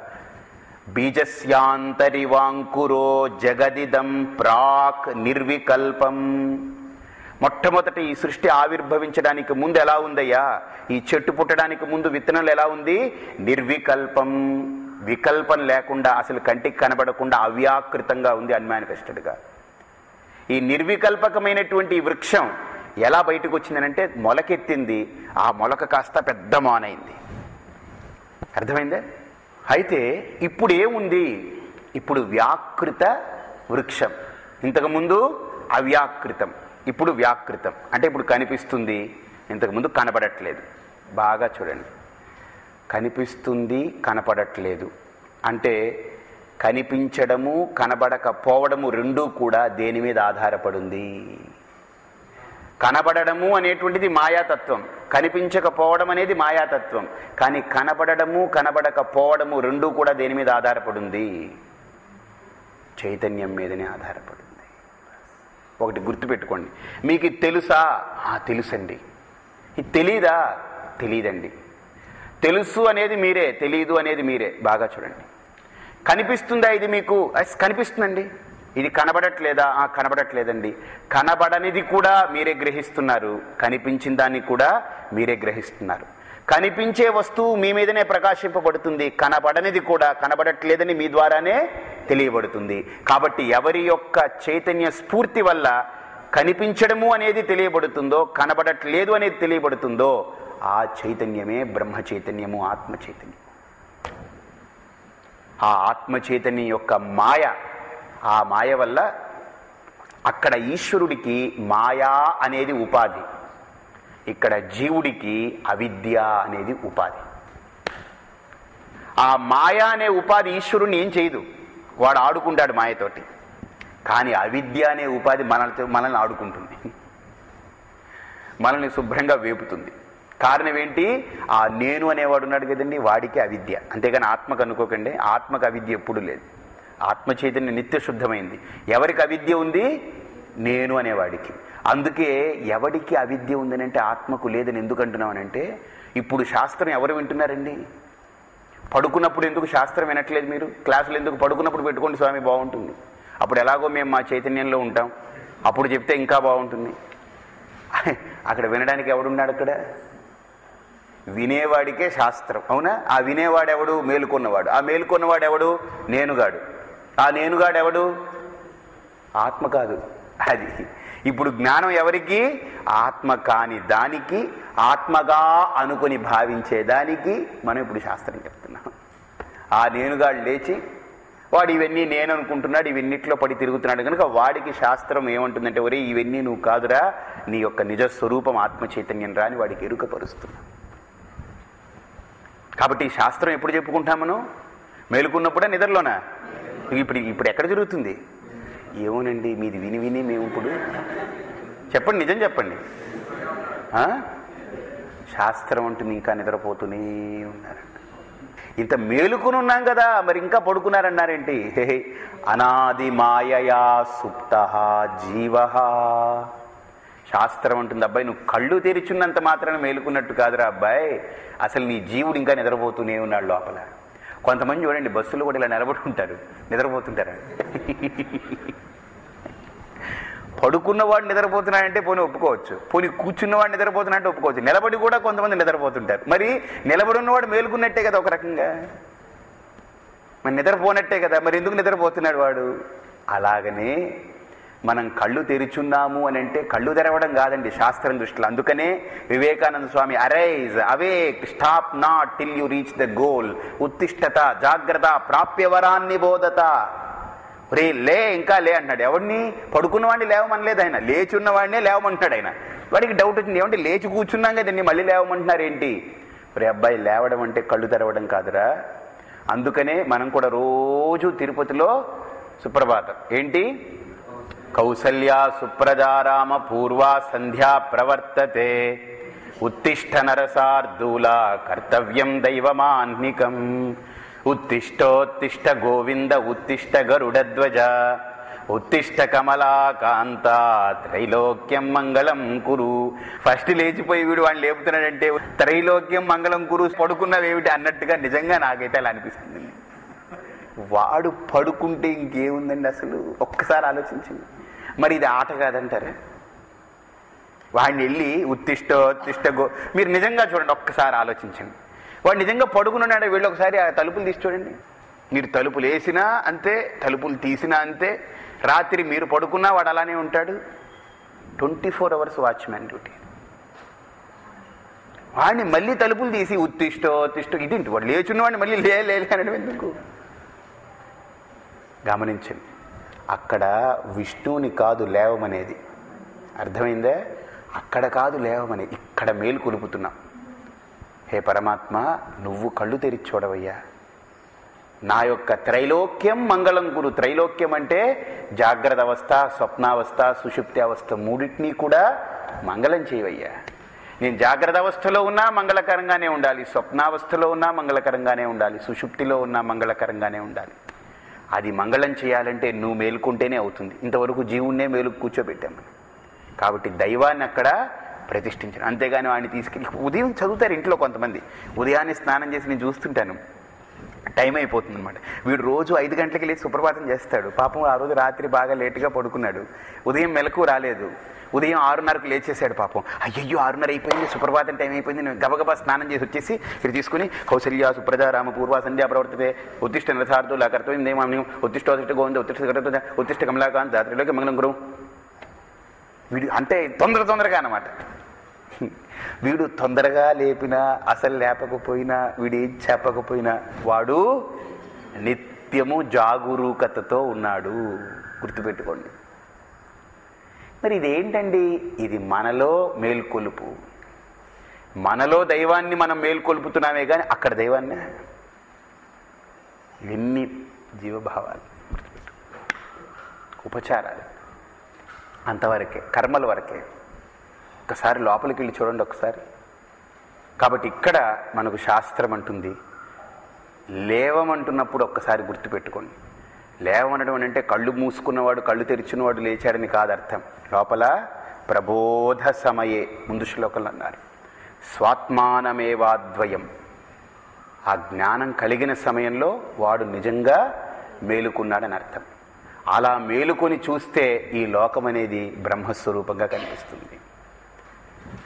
బీజస్యాంతరివాంకురో జగదిదం ప్రాక్ నిర్వికల్పం మొట్టమొదటి ఈ సృష్టి ఆవిర్భవించడానికి ముందు ఎలా ఉందయ్యా ఈ చెట్టు పుట్టడానికి ముందు విత్తనాలు ఎలా ఉంది నిర్వికల్పం వికల్పం లేకుండా అసలు కంటికి కనబడకుండా అవ్యాకృతంగా ఉంది అన్మానిఫెస్టెడ్గా ఈ నిర్వికల్పకమైనటువంటి ఈ వృక్షం ఎలా బయటకు వచ్చిందనంటే మొలకెత్తింది ఆ మొలక కాస్త పెద్ద మానైంది అర్థమైందే అయితే ఇప్పుడు ఏముంది ఇప్పుడు వ్యాకృత వృక్షం ఇంతకుముందు అవ్యాకృతం ఇప్పుడు వ్యాకృతం అంటే ఇప్పుడు కనిపిస్తుంది ఇంతకుముందు కనపడట్లేదు బాగా చూడండి కనిపిస్తుంది కనపడట్లేదు అంటే కనిపించడము కనబడకపోవడము రెండూ కూడా దేని మీద ఆధారపడింది కనబడడము అనేటువంటిది మాయాతత్వం కనిపించకపోవడం అనేది మాయాతత్వం కానీ కనబడడము కనబడకపోవడము రెండూ కూడా దేని మీద ఆధారపడింది చైతన్యం మీదనే ఆధారపడింది ఒకటి గుర్తుపెట్టుకోండి మీకు ఇది తెలుసా ఆ, తెలుసండి ఇది తెలీదా తెలీదండి తెలుసు అనేది మీరే తెలీదు అనేది మీరే బాగా చూడండి కనిపిస్తుందా ఇది మీకు అస్ కనిపిస్తుందండి ఇది కనబడట్లేదా ఆ కనబడట్లేదండి కనబడనిది కూడా మీరే గ్రహిస్తున్నారు కనిపించిన దాన్ని కూడా మీరే గ్రహిస్తున్నారు కనిపించే వస్తువు మీ మీదనే ప్రకాశింపబడుతుంది కనబడనిది కూడా కనబడట్లేదని మీ ద్వారానే తెలియబడుతుంది కాబట్టి ఎవరి యొక్క చైతన్య స్ఫూర్తి వల్ల కనిపించడము అనేది తెలియబడుతుందో కనబడట్లేదు అనేది తెలియబడుతుందో ఆ చైతన్యమే బ్రహ్మ చైతన్యము ఆత్మ చైతన్యం ఆ ఆత్మ చైతన్యం యొక్క మాయ ఆ మాయ వల్ల అక్కడ ఈశ్వరుడికి మాయా అనేది ఉపాధి ఇక్కడ జీవుడికి అవిద్య అనేది ఉపాధి ఆ మాయ అనే ఉపాధి ఈశ్వరుణ్ణి ఏం చేయదు వాడు ఆడుకుంటాడు మాయతోటి కానీ అవిద్య అనే ఉపాధి మనలతో మనల్ని ఆడుకుంటుంది మనల్ని శుభ్రంగా వేపుతుంది కారణం ఏంటి ఆ నేను అనేవాడు ఉన్నాడు కదండి వాడికి అవిద్య అంతేగాని ఆత్మకు అనుకోకండి ఆత్మకు అవిద్య ఎప్పుడు లేదు ఆత్మ చైతన్యం నిత్య శుద్ధమైంది ఎవరికి అవిద్య ఉంది నేను అనేవాడికి అందుకే ఎవడికి అవిద్య ఉందని అంటే ఆత్మకు లేదని ఎందుకు అంటున్నామనంటే ఇప్పుడు శాస్త్రం ఎవరు వింటున్నారండి పడుకున్నప్పుడు ఎందుకు శాస్త్రం వినట్లేదు మీరు క్లాసులు ఎందుకు పడుకున్నప్పుడు పెట్టుకోండి స్వామి బాగుంటుంది అప్పుడు ఎలాగో మేము మా చైతన్యంలో ఉంటాం అప్పుడు చెప్తే ఇంకా బాగుంటుంది అక్కడ వినడానికి ఎవడున్నాడు అక్కడ వినేవాడికే శాస్త్రం అవునా ఆ వినేవాడెవడు మేలుకొన్నవాడు ఆ మేలుకొన్నవాడెవడు నేనుగాడు ఆ నేనుగాడెవడు ఆత్మ కాదు అది ఇప్పుడు జ్ఞానం ఎవరికి ఆత్మ కాని దానికి ఆత్మగా అనుకుని భావించే దానికి మనం ఇప్పుడు శాస్త్రం చెప్తున్నాం ఆ నేనుగాడు లేచి వాడు ఇవన్నీ నేను అనుకుంటున్నాడు ఇవన్నిట్లో పడి తిరుగుతున్నాడు కనుక వాడికి శాస్త్రం ఏమంటుందంటే ఒరే ఇవన్నీ నువ్వు కాదురా నీ యొక్క నిజ స్వరూపం ఆత్మ చైతన్యం రా అని వాడికి ఎరుకపరుస్తున్నా కాబట్టి ఈ శాస్త్రం ఎప్పుడు చెప్పుకుంటాం మనం మేలుకున్నప్పుడే నిద్రలోనా ఇప్పుడు ఇప్పుడు ఎక్కడ జరుగుతుంది ఏమోనండి మీది విని విని మేము ఇప్పుడు చెప్పండి నిజం చెప్పండి ఆ? శాస్త్రం ఉంటుంది ఇంకా నిద్రపోతూనే ఉన్నారు ఇంత మేలుకుని ఉన్నాం కదా మరి ఇంకా పడుకున్నారన్నారేంటి హే హే. అనాది మాయయా సుప్త జీవ శాస్త్రం ఉంటుంది అబ్బాయి నువ్వు కళ్ళు తెరిచున్నంత మాత్రాన మేలుకున్నట్టు కాదురా అబ్బాయి అసలు నీ జీవుడు ఇంకా నిద్రపోతూనే ఉన్నాడు లోపల కొంతమంది చూడండి బస్సులు కూడా ఇలా నిలబడి ఉంటారు నిద్రపోతుంటారు పడుకున్నవాడు నిద్రపోతున్నాడంటే పోనీ ఒప్పుకోవచ్చు పోనీ కూర్చున్నవాడు నిద్రపోతున్నాడంటే ఒప్పుకోవచ్చు నిలబడి కూడా కొంతమంది నిద్రపోతుంటారు మరి నిలబడి ఉన్నవాడు మేలుకున్నట్టే కదా ఒక రకంగా మరి నిద్రపోనట్టే కదా మరి ఎందుకు నిద్రపోతున్నాడు వాడు అలాగనే మనం కళ్ళు తెరిచున్నాము అని అంటే కళ్ళు తెరవడం కాదండి శాస్త్రం దృష్టిలో అందుకనే Vivekananda Swami arise awake stop not till you reach the goal ఉత్తిష్టత జాగ్రత్త ప్రాప్యవరాన్ని బోధత రే లే ఇంకా లే అంటున్నాడు ఎవడిని పడుకున్నవాడిని లేవమనలేదు ఆయన లేచి ఉన్నవాడినే లేవమంటున్నాడు ఆయన వాడికి డౌట్ వచ్చింది ఏమంటే లేచి కూర్చున్నాం కదండి మళ్ళీ లేవమంటున్నారు ఏంటి రే అబ్బాయి లేవడం అంటే కళ్ళు తెరవడం కాదురా అందుకనే మనం కూడా రోజు తిరుపతిలో సుప్రభాతం ఏంటి కౌసల్య సుప్రజారామ పూర్వా సంధ్యా ప్రవర్తతే ఉత్తిష్ట నరసార్దూల కర్తవ్యం దైవమాన్నికం ఉత్తిష్టోత్తిష్ట గోవింద ఉత్తిష్ట గరుడధ్వజ ఉత్తిష్ట కమలాకాంత త్రైలోక్యం మంగళం కురు ఫస్ట్ లేచిపోయి వీడు వాడిని లేపుతున్నాడంటే త్రైలోక్యం మంగళం కురు పడుకున్నవేమిటి అన్నట్టుగా నిజంగా నాకైతే అలా అనిపిస్తుంది వాడు పడుకుంటే ఇంకేముందండి అసలు ఒక్కసారి ఆలోచించండి మరి ఇది ఆట కాదంటారా వాడిని వెళ్ళి ఉత్తిష్ట ఉత్తిష్ట గో మీరు నిజంగా చూడండి ఒక్కసారి ఆలోచించండి వాడు నిజంగా పడుకున్నాడు వీళ్ళు ఒకసారి ఆ తలుపులు తీసి చూడండి మీరు తలుపులు వేసినా అంతే తలుపులు తీసినా అంతే రాత్రి మీరు పడుకున్నా వాడు అలానే ఉంటాడు twenty four hours watchman duty వాడిని మళ్ళీ తలుపులు తీసి ఉత్తిష్టో ఉత్తిష్టో ఇదేంటి వాడు లేచున్న వాడిని మళ్ళీ లే లే లే అనడం ఎందుకు గమనించండి అక్కడ విష్ణువుని కాదు లేవమనేది అర్థమైందే అక్కడ కాదు లేవమనేది ఇక్కడ మేలు కొలుపుతున్నాం హే పరమాత్మ నువ్వు కళ్ళు తెరిచి చూడవయ్యా నా యొక్క త్రైలోక్యం మంగళం గురు త్రైలోక్యం అంటే జాగ్రత్త అవస్థ స్వప్నావస్థ సుషుప్తి అవస్థ మూడింటినీ కూడా మంగళం చేయవయ్యా నేను జాగ్రత్త అవస్థలో ఉన్నా మంగళకరంగానే ఉండాలి స్వప్నావస్థలో ఉన్నా మంగళకరంగానే ఉండాలి సుషుప్తిలో ఉన్నా మంగళకరంగానే ఉండాలి అది మంగళం చేయాలంటే నువ్వు మేలుకుంటేనే అవుతుంది ఇంతవరకు జీవుణ్ణే మేలు కూర్చోబెట్టాం మనం కాబట్టి దైవాన్ని అక్కడ ప్రతిష్ఠించాను అంతేగాని వాడిని తీసుకెళ్ళి ఉదయం చదువుతారు ఇంట్లో కొంతమంది ఉదయాన్నే స్నానం చేసి నేను చూస్తుంటాను టైం అయిపోతుంది అనమాట వీడు రోజు ఐదు గంటలకి లేచి సుప్రభాతం చేస్తాడు పాపం ఆ రోజు రాత్రి బాగా లేటుగా పడుకున్నాడు ఉదయం మెలకు రాలేదు ఉదయం ఆరున్నరకు లేచేసాడు పాపం అయ్యయ్యో ఆరున్నర అయిపోయింది సుప్రభాతం టైం అయిపోయింది నేను గబగబా స్నానం చేసి వచ్చేసి ఇక్కడ తీసుకుని కౌసల్య సుప్రజ రామ పూర్వ సంధ్యా ప్రవర్తతే ఉత్తిష్ట నిరసార్థుల కర్తవ్యం దేమాన్ని ఉత్తిష్ట ఉత్తిష్ట గోవింద ఉత్తిష్ట కర్తవ్య ఉత్తిష్ట కమలాకాంత్ దాత్రిలోకి మంగళం గురు వీడు అంటే తొందర తొందరగా అన్నమాట వీడు తొందరగా లేపినా అసలు లేపకపోయినా వీడు ఏం చెప్పకపోయినా వాడు నిత్యము జాగరూకతతో ఉన్నాడు గుర్తుపెట్టుకోండి మరి ఇదేంటండి ఇది మనలో మేల్కొలుపు మనలో దైవాన్ని మనం మేల్కొల్పుతున్నామే కానీ అక్కడ దైవాన్ని ఎన్ని జీవభావాలు గుర్తుపెట్టు ఉపచారాలు అంతవరకే కర్మల వరకే ఒకసారి లోపలికి వెళ్ళి చూడండి ఒకసారి కాబట్టి ఇక్కడ మనకు శాస్త్రం అంటుంది లేవమంటున్నప్పుడు ఒక్కసారి గుర్తుపెట్టుకోండి లేవమనడం అని అంటే కళ్ళు మూసుకున్నవాడు కళ్ళు తెరిచినవాడు లేచాడని కాదు అర్థం లోపల ప్రబోధ సమయే ముందు శ్లోకంలో అన్నారు స్వాత్మానమేవాద్వయం ఆ జ్ఞానం కలిగిన సమయంలో వాడు నిజంగా మేలుకున్నాడని అర్థం అలా మేలుకొని చూస్తే ఈ లోకం అనేది బ్రహ్మస్వరూపంగా కనిపిస్తుంది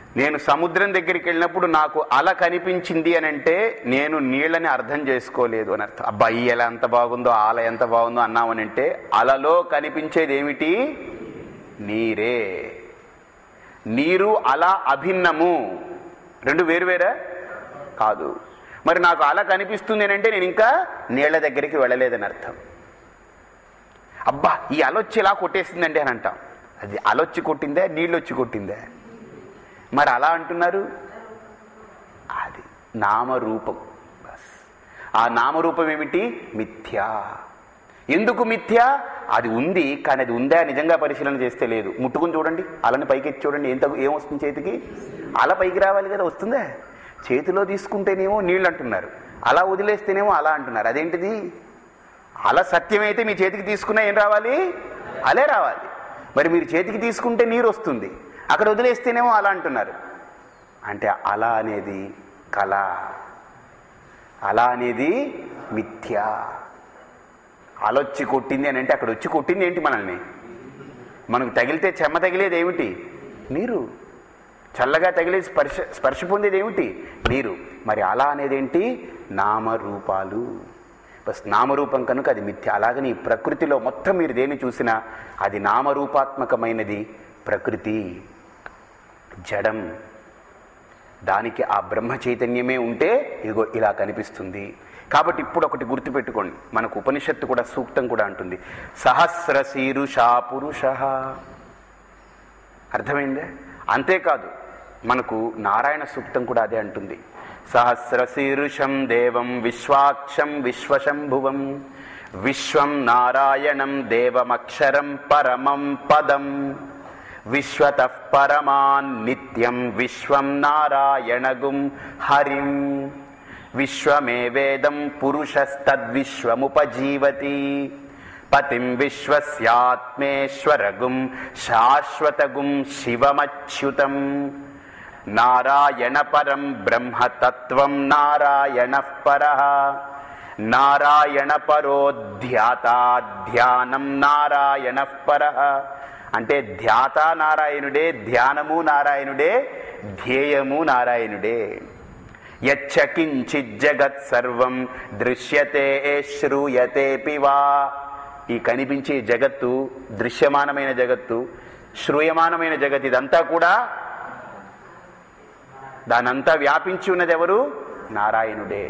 నేను సముద్రం దగ్గరికి వెళ్ళినప్పుడు నాకు అల కనిపించింది అని అంటే నేను నీళ్ళని అర్థం చేసుకోలేదు అని అర్థం అబ్బా ఈ అల ఎంత బాగుందో ఆ అల ఎంత బాగుందో అన్నామని అంటే అలలో కనిపించేది ఏమిటి నీరే నీరు అలా అభిన్నము రెండు వేరువేరా కాదు మరి నాకు అలా కనిపిస్తుంది అని అంటే నేను ఇంకా నీళ్ల దగ్గరికి వెళ్ళలేదని అర్థం అబ్బా ఈ అలొచ్చి ఇలా కొట్టేసిందండి అని అంటాం అది అలొచ్చి కొట్టిందే నీళ్ళు వచ్చి కొట్టిందే మరి అలా అంటున్నారు అది నామరూపం బస్ ఆ నామరూపం ఏమిటి మిథ్యా ఎందుకు మిథ్య అది ఉంది కానీ అది ఉందా నిజంగా పరిశీలన చేస్తే లేదు ముట్టుకుని చూడండి అలని పైకి ఎత్తి చూడండి ఎంత ఏమొస్తుంది చేతికి అల పైకి రావాలి కదా వస్తుందా చేతిలో తీసుకుంటేనేమో నీళ్ళు అంటున్నారు అలా వదిలేస్తేనేమో అలా అంటున్నారు అదేంటిది అలా సత్యమైతే మీ చేతికి తీసుకున్నా ఏం రావాలి అలే రావాలి మరి మీరు చేతికి తీసుకుంటే నీరు వస్తుంది అక్కడ వదిలేస్తేనేమో అలా అంటున్నారు అంటే అలా అనేది కళ అలా అనేది మిథ్య అలొచ్చి కొట్టింది అని అంటే అక్కడ వచ్చి కొట్టింది ఏంటి మనల్ని మనకు తగిలితే చెమ్మ తగిలేది ఏమిటి నీరు చల్లగా తగిలే స్పర్శ స్పర్శ పొందేది ఏమిటి నీరు మరి అలా అనేది ఏంటి నామరూపాలు బస్ నామరూపం కనుక అది మిథ్య అలాగని ఈ ప్రకృతిలో మొత్తం మీరు దేన్ని చూసినా అది నామరూపాత్మకమైనది ప్రకృతి జడం దానికి ఆ బ్రహ్మ చైతన్యమే ఉంటే ఇగో ఇలా కనిపిస్తుంది కాబట్టి ఇప్పుడు ఒకటి గుర్తుపెట్టుకోండి మనకు ఉపనిషత్తు కూడా సూక్తం కూడా అంటుంది సహస్ర శీరుషా పురుష అర్థమైందే అంతేకాదు మనకు నారాయణ సూక్తం కూడా అదే అంటుంది సహస్ర శీరుషం దేవం విశ్వాక్షం విశ్వశంభువం విశ్వం నారాయణం దేవమక్షరం పరమం పదం విశ్వత పరమాన్ నిత్యం విశ్వం నారాయణగుం హరిం విశ్వమేవేదం పురుషస్తద్విశ్వముపజీవతి పతిం విశ్వస్యాత్మేశ్వరగుం శాశ్వతగుం శివమచ్యుతం నారాయణ పరం బ్రహ్మతత్వం నారాయణ పర నారాయణ పరో ధ్యాతా ధ్యానం నారాయణ పర అంటే ధ్యాత నారాయణుడే ధ్యానము నారాయణుడే ధ్యేయము నారాయణుడే యచ్చకించిత్ జగత్ సర్వం దృశ్యతే శ్రూయతే పివా ఈ కనిపించే జగత్తు దృశ్యమానమైన జగత్తు శ్రూయమానమైన జగత్ ఇదంతా కూడా దానంతా వ్యాపించి ఉన్నది ఎవరు నారాయణుడే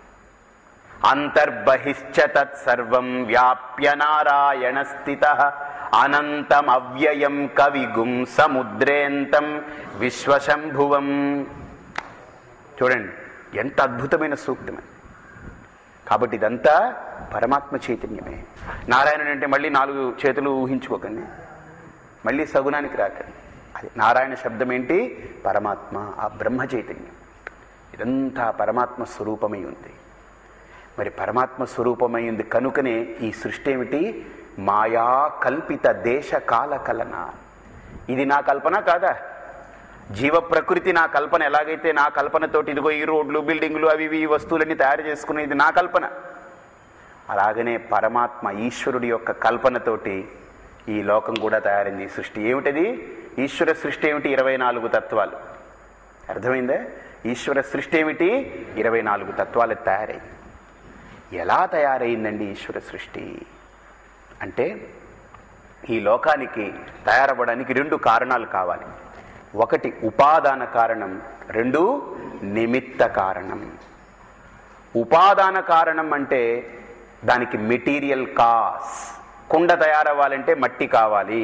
అంతర్బహిశ్చ తత్సర్వం వ్యాప్య నారాయణ స్థిత అనంతం అవ్యయం కవిగుం సముద్రేంతం విశ్వశంభువం చూడండి ఎంత అద్భుతమైన సూక్తమే కాబట్టి ఇదంతా పరమాత్మ చైతన్యమే నారాయణుడు అంటే మళ్ళీ నాలుగు చేతులు ఊహించుకోకండి మళ్ళీ సగుణానికి రాకండి అది నారాయణ శబ్దం ఏంటి పరమాత్మ ఆ బ్రహ్మ చైతన్యం ఇదంతా పరమాత్మ స్వరూపమై ఉంది మరి పరమాత్మ స్వరూపమై ఉంది కనుకనే ఈ సృష్టి ఏమిటి మాయా కల్పిత దేశ కాల కలన ఇది నా కల్పన కాదా జీవ ప్రకృతి నా కల్పన ఎలాగైతే నా కల్పనతోటి ఇదిగో ఈ రోడ్లు బిల్డింగ్లు అవి ఇవి ఈ వస్తువులన్నీ తయారు చేసుకునే ఇది నా కల్పన అలాగనే పరమాత్మ ఈశ్వరుడి యొక్క కల్పనతోటి ఈ లోకం కూడా తయారైంది ఈ సృష్టి ఏమిటది ఈశ్వర సృష్టి ఏమిటి ఇరవై నాలుగు తత్వాలు అర్థమైందా ఈశ్వర సృష్టి ఏమిటి ఇరవై నాలుగు తత్వాలు తయారై ఎలా తయారైందండి ఈశ్వర సృష్టి అంటే ఈ లోకానికి తయారవ్వడానికి రెండు కారణాలు కావాలి ఒకటి ఉపాదాన కారణం రెండు నిమిత్త కారణం ఉపాదాన కారణం అంటే దానికి మెటీరియల్ కాస్ కుండ తయారవ్వాలంటే మట్టి కావాలి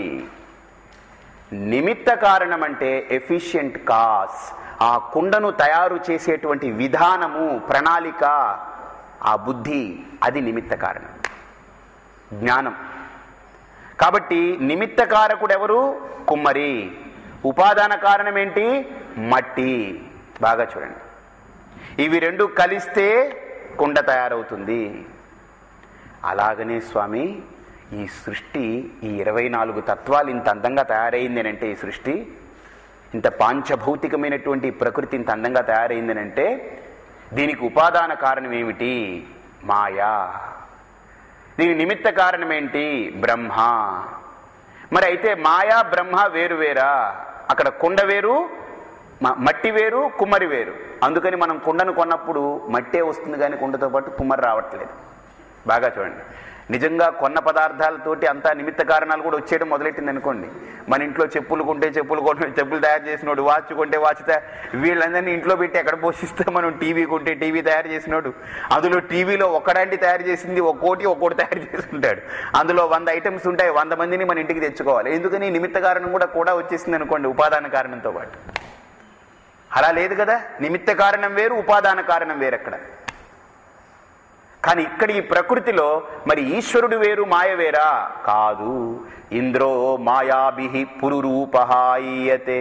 నిమిత్త కారణం అంటే ఎఫిషియంట్ కాస్ ఆ కుండను తయారు చేసేటువంటి విధానము ప్రణాళిక ఆ బుద్ధి అది నిమిత్త కారణం జ్ఞానం కాబట్టి నిమిత్త కారకుడు ఎవరు కుమ్మరి ఉపాదాన కారణం ఏంటి మట్టి బాగా చూడండి ఇవి రెండు కలిస్తే కుండ తయారవుతుంది అలాగనే స్వామి ఈ సృష్టి ఈ ఇరవై నాలుగు తత్వాలు ఇంత అందంగా తయారైంది అని అంటే ఈ సృష్టి ఇంత పాంచభౌతికమైనటువంటి ఈ ప్రకృతి ఇంత అందంగా తయారైంది అని అంటే దీనికి ఉపాదాన కారణం ఏమిటి మాయా దీని నిమిత్త కారణం ఏంటి బ్రహ్మ మరి అయితే మాయా బ్రహ్మ వేరు వేరా అక్కడ కుండ వేరు మ- మట్టి వేరు కుమ్మరి వేరు అందుకని మనం కుండను కొన్నప్పుడు మట్టే వస్తుంది కానీ కుండతో పాటు కుమ్మరి రావట్లేదు బాగా చూడండి నిజంగా కొన్న పదార్థాలతోటి అంతా నిమిత్త కారణాలు కూడా వచ్చేయడం మొదలెట్టింది అనుకోండి మన ఇంట్లో చెప్పులు కొంటే చెప్పులు కొంటే చెప్పులు తయారు చేసినోడు వాచ్ కొంటే వాచ్ తయా- వీళ్ళందరినీ ఇంట్లో పెట్టి ఎక్కడ పోషిస్తే మనం టీవీ కొంటే టీవీ తయారు చేసినోడు అందులో టీవీలో ఒక్కడాంటి తయారు చేసింది ఒక్కోటి ఒక్కోటి తయారు చేసుకుంటాడు అందులో వంద ఐటమ్స్ ఉంటాయి వంద మందిని మన ఇంటికి తెచ్చుకోవాలి ఎందుకని నిమిత్త కారణం కూడా కూడా వచ్చేసింది అనుకోండి ఉపాదాన కారణంతో పాటు అలా లేదు కదా నిమిత్త కారణం వేరు ఉపాదాన కారణం వేరు అక్కడ కానీ ఇక్కడ ఈ ప్రకృతిలో మరి ఈశ్వరుడు వేరు మాయ వేరా కాదు ఇంద్రో మాయాభి పురురూపహాయతే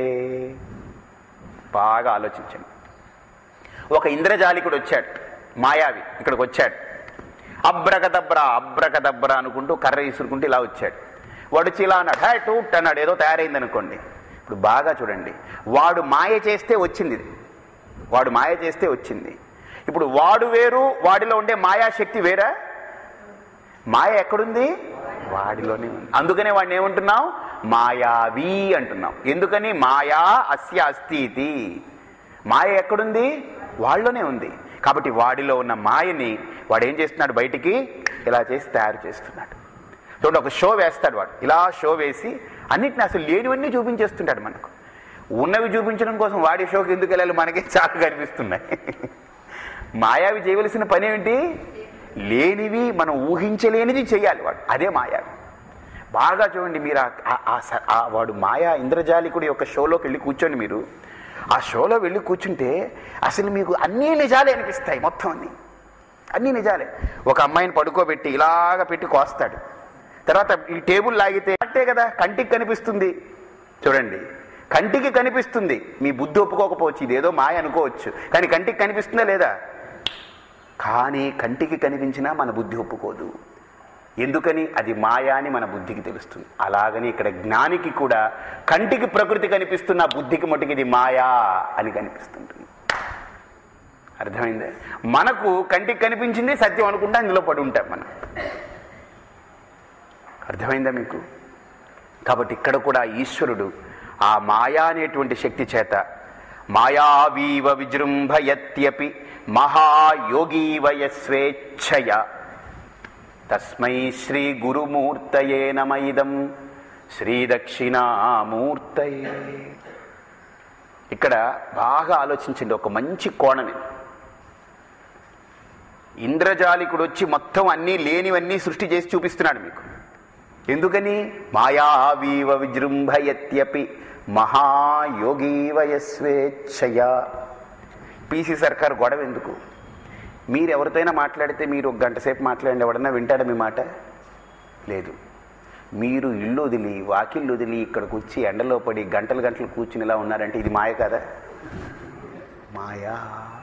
బాగా ఆలోచించండి ఒక ఇంద్రజాలికుడు వచ్చాడు మాయావి ఇక్కడికి వచ్చాడు అబ్రకదబ్రా అబ్రకదబ్రా అనుకుంటూ కర్ర ఇసురుకుంటూ ఇలా వచ్చాడు వాడు వచ్చి ఇలా అన్నాడు హే టూట్ అన్నాడు ఏదో తయారైంది అనుకోండి ఇప్పుడు బాగా చూడండి వాడు మాయ చేస్తే వచ్చింది ఇది వాడు మాయ చేస్తే వచ్చింది ఇప్పుడు వాడు వేరు వాడిలో ఉండే మాయాశక్తి వేరా మాయ ఎక్కడుంది వాడిలోనే ఉంది అందుకనే వాడిని ఏమంటున్నాం మాయావి అంటున్నాం ఎందుకని మాయా అస్య అస్తి ఇది మాయ ఎక్కడుంది వాళ్ళలోనే ఉంది కాబట్టి వాడిలో ఉన్న మాయని వాడు ఏం చేస్తున్నాడు బయటికి ఇలా చేసి తయారు చేస్తున్నాడు చూడండి ఒక షో వేస్తాడు వాడు ఇలా షో వేసి అన్నిటిని అసలు లేనివన్నీ చూపించేస్తుంటాడు మనకు ఉన్నవి చూపించడం కోసం వాడి షోకి ఎందుకు వెళ్ళాలి మనకే చాలా కనిపిస్తున్నాయి మాయావి చేయవలసిన పని ఏంటి లేనివి మనం ఊహించలేనిది చేయాలి వాడు అదే మాయావి బాగా చూడండి మీరు ఆ- ఆ- ఆ స- ఆ వాడు మాయా ఇంద్రజాలికుడి యొక్క షోలోకి వెళ్ళి కూర్చోండి మీరు ఆ షోలో వెళ్ళి కూర్చుంటే అసలు మీకు అన్నీ నిజాలే అనిపిస్తాయి మొత్తం అన్నీ అన్నీ నిజాలే ఒక అమ్మాయిని పడుకోబెట్టి ఇలాగ పెట్టి కోస్తాడు తర్వాత ఈ టేబుల్ లాగితే అంటే కదా కంటికి కనిపిస్తుంది చూడండి కంటికి కనిపిస్తుంది మీ బుద్ధి ఒప్పుకోకపోవచ్చు ఇదేదో మాయ అనుకోవచ్చు కానీ కంటికి కనిపిస్తుందా లేదా కానీ కంటికి కనిపించినా మన బుద్ధి ఒప్పుకోదు ఎందుకని అది మాయా అని మన బుద్ధికి తెలుస్తుంది అలాగని ఇక్కడ జ్ఞానికి కూడా కంటికి ప్రకృతి కనిపిస్తున్న బుద్ధికి మటుకు ఇది మాయా అని కనిపిస్తుంటుంది అర్థమైందే మనకు కంటికి కనిపించింది సత్యం అనుకుంటే అందులో పడి ఉంటాం మనం అర్థమైందా మీకు కాబట్టి ఇక్కడ కూడా ఈశ్వరుడు ఆ మాయా అనేటువంటి శక్తి చేత మాయావీవ విజృంభయత్యపి మహాయోగీవయ స్వేచ్ఛయ తస్మై శ్రీ గురుమూర్తయే నమైదం శ్రీ దక్షిణామూర్తయే ఇక్కడ బాగా ఆలోచించండి ఒక మంచి కోణం ఇది ఇంద్రజాలికుడు వచ్చి మొత్తం అన్నీ లేనివన్నీ సృష్టి చేసి చూపిస్తున్నాడు మీకు ఎందుకని మాయావీవ విజృంభయత్యపి మహాయోగీవయ స్వేచ్ఛయ పీసీ సర్కార్ గొడవ ఎందుకు మీరు ఎవరితోనైనా మాట్లాడితే మీరు ఒక గంట సేపు మాట్లాడండి ఎవడన్నా వింటాడా మీ మాట లేదు మీరు ఇల్లు వదిలి వాకిళ్ళు వదిలి ఇక్కడికి వచ్చి ఎండలో పడి గంటలు గంటలు కూర్చుని ఇలా ఉన్నారంటే ఇది మాయ కదా మాయా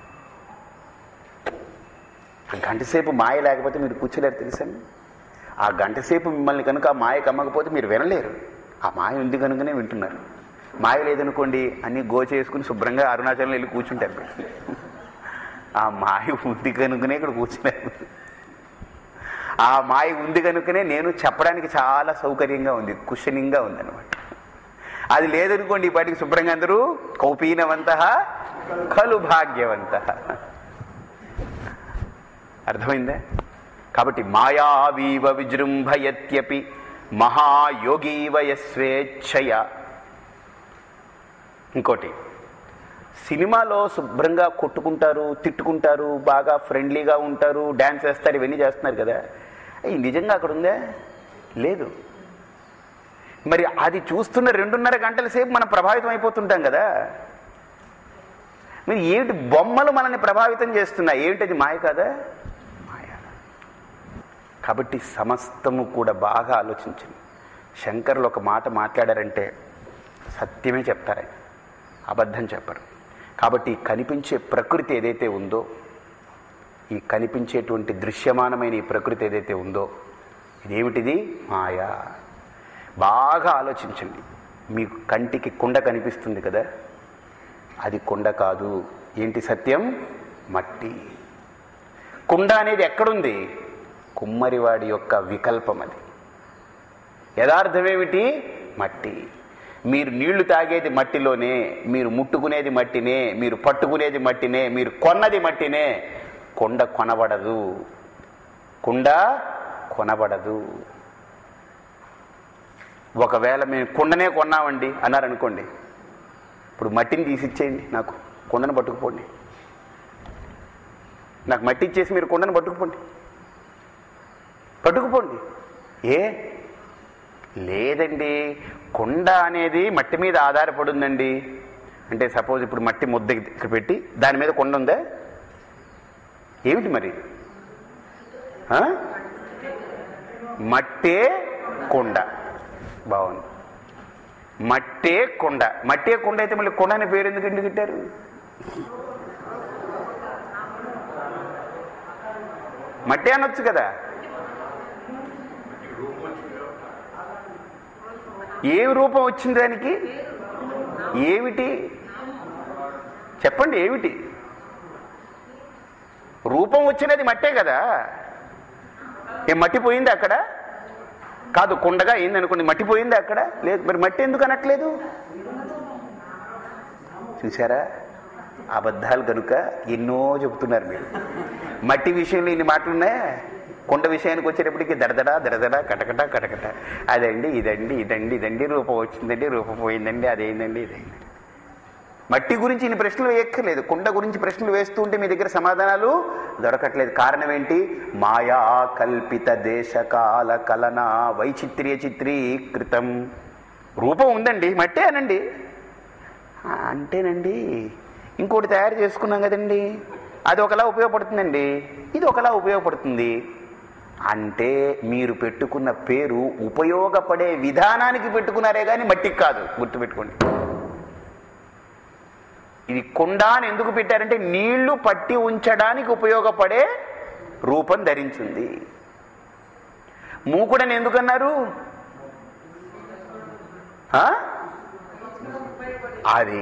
ఆ గంటసేపు మాయ లేకపోతే మీరు కూర్చోలేరు తెలుసండి ఆ గంటసేపు మిమ్మల్ని కనుక ఆ మాయ కమ్మకపోతే మీరు వినలేరు ఆ మాయ ఉంది కనుకనే వింటున్నారు మాయ లేదనుకోండి అన్ని గో చేసుకుని శుభ్రంగా అరుణాచలం వెళ్ళి కూర్చుంటారు ఆ మాయ ఉంది కనుకనే ఇక్కడ కూర్చున్నారు ఆ మాయ ఉంది కనుకనే నేను చెప్పడానికి చాలా సౌకర్యంగా ఉంది కుషనింగా ఉంది అనమాట అది లేదనుకోండి ఈ పాటికి శుభ్రంగా అందరూ కౌపీనవంత ఖలు భాగ్యవంత అర్థమైందా కాబట్టి మాయావీవ విజృంభయత్యపి మహాయోగీవయ స్వేచ్ఛయ ఇంకోటి సినిమాలో శుభ్రంగా కొట్టుకుంటారు తిట్టుకుంటారు బాగా ఫ్రెండ్లీగా ఉంటారు డ్యాన్స్ వేస్తారు ఇవన్నీ చేస్తున్నారు కదా అయ్యి నిజంగా అక్కడ ఉందా లేదు మరి అది చూస్తున్న రెండున్నర గంటల సేపు మనం ప్రభావితం అయిపోతుంటాం కదా మరి ఏమిటి బొమ్మలు మనల్ని ప్రభావితం చేస్తున్నాయి ఏమిటది మాయ కదా మాయ కాబట్టి సమస్తము కూడా బాగా ఆలోచించండి శంకర్లు ఒక మాట మాట్లాడారంటే సత్యమే చెప్తారు అబద్ధం చెప్పరు కాబట్టి ఈ కనిపించే ప్రకృతి ఏదైతే ఉందో ఈ కనిపించేటువంటి దృశ్యమానమైన ఈ ప్రకృతి ఏదైతే ఉందో ఇదేమిటిది మాయా బాగా ఆలోచించండి మీకు కంటికి కుండ కనిపిస్తుంది కదా అది కుండ కాదు ఏంటి సత్యం మట్టి కుండ అనేది ఎక్కడుంది కుమ్మరివాడి యొక్క వికల్పం అది యథార్థమేమిటి మట్టి మీరు నీళ్లు తాగేది మట్టిలోనే మీరు ముట్టుకునేది మట్టినే మీరు పట్టుకునేది మట్టినే మీరు కొన్నది మట్టినే కొండ కొనబడదు కుండ కొనబడదు ఒకవేళ మేము కుండనే కొన్నామండి అన్నారనుకోండి ఇప్పుడు మట్టిని తీసిచ్చేయండి నాకు కుండను పట్టుకుపోండి నాకు మట్టి ఇచ్చేసి మీరు కుండను పట్టుకుపోండి పట్టుకుపోండి ఏ లేదండి కుండ అనేది మట్టి మీద ఆధారపడి ఉందండి అంటే సపోజ్ ఇప్పుడు మట్టి ముద్ద ఇక్కడ పెట్టి దాని మీద కొండ ఉందా ఏమిటి మరి ఆ? మట్టే కొండ బాగుంది మట్టే కొండ మట్టే కొండ అయితే మళ్ళీ కొండ అనే పేరు ఎందుకు ఎందుకు పెట్టారు మట్టి అనొచ్చు కదా ఏమి రూపం వచ్చింది దానికి ఏమిటి చెప్పండి ఏమిటి రూపం వచ్చినది మట్టే కదా ఏ మట్టి పోయింది అక్కడ కాదు కుండగా అయింది అనుకోండి మట్టి పోయింది అక్కడ లేదు మరి మట్టి ఎందుకు అనట్లేదు చూసారా అబద్ధాలు కనుక ఎన్నో చెబుతున్నారు మీరు మట్టి విషయంలో ఇన్ని మాటలు ఉన్నాయా కొండ విషయానికి వచ్చేటప్పటికి దడదడ దడదడ కటకట కటకట అదండి ఇదండి ఇదండి ఇదండి రూపం వచ్చిందండి రూపం పోయిందండి అదేందండి ఇదేండి మట్టి గురించి ఇన్ని ప్రశ్నలు వేయక్కర్లేదు కుండ గురించి ప్రశ్నలు వేస్తూ ఉంటే మీ దగ్గర సమాధానాలు దొరకట్లేదు కారణం ఏంటి మాయా కల్పిత దేశకాల కలన వైచిత్ర్య చిత్రీకృతం రూపం ఉందండి మట్టే అనండి "ఆ, అంటేనండి ఇంకోటి తయారు చేసుకున్నాం కదండి అది ఒకలా ఉపయోగపడుతుందండి ఇది ఒకలా ఉపయోగపడుతుంది అంటే మీరు పెట్టుకున్న పేరు ఉపయోగపడే విధానానికి పెట్టుకున్నారే కానీ మట్టికి కాదు గుర్తుపెట్టుకోండి ఇది కొండ అని ఎందుకు పెట్టారంటే నీళ్లు పట్టి ఉంచడానికి ఉపయోగపడే రూపం ధరించింది మూకుడని ఎందుకన్నారు ఆ? అది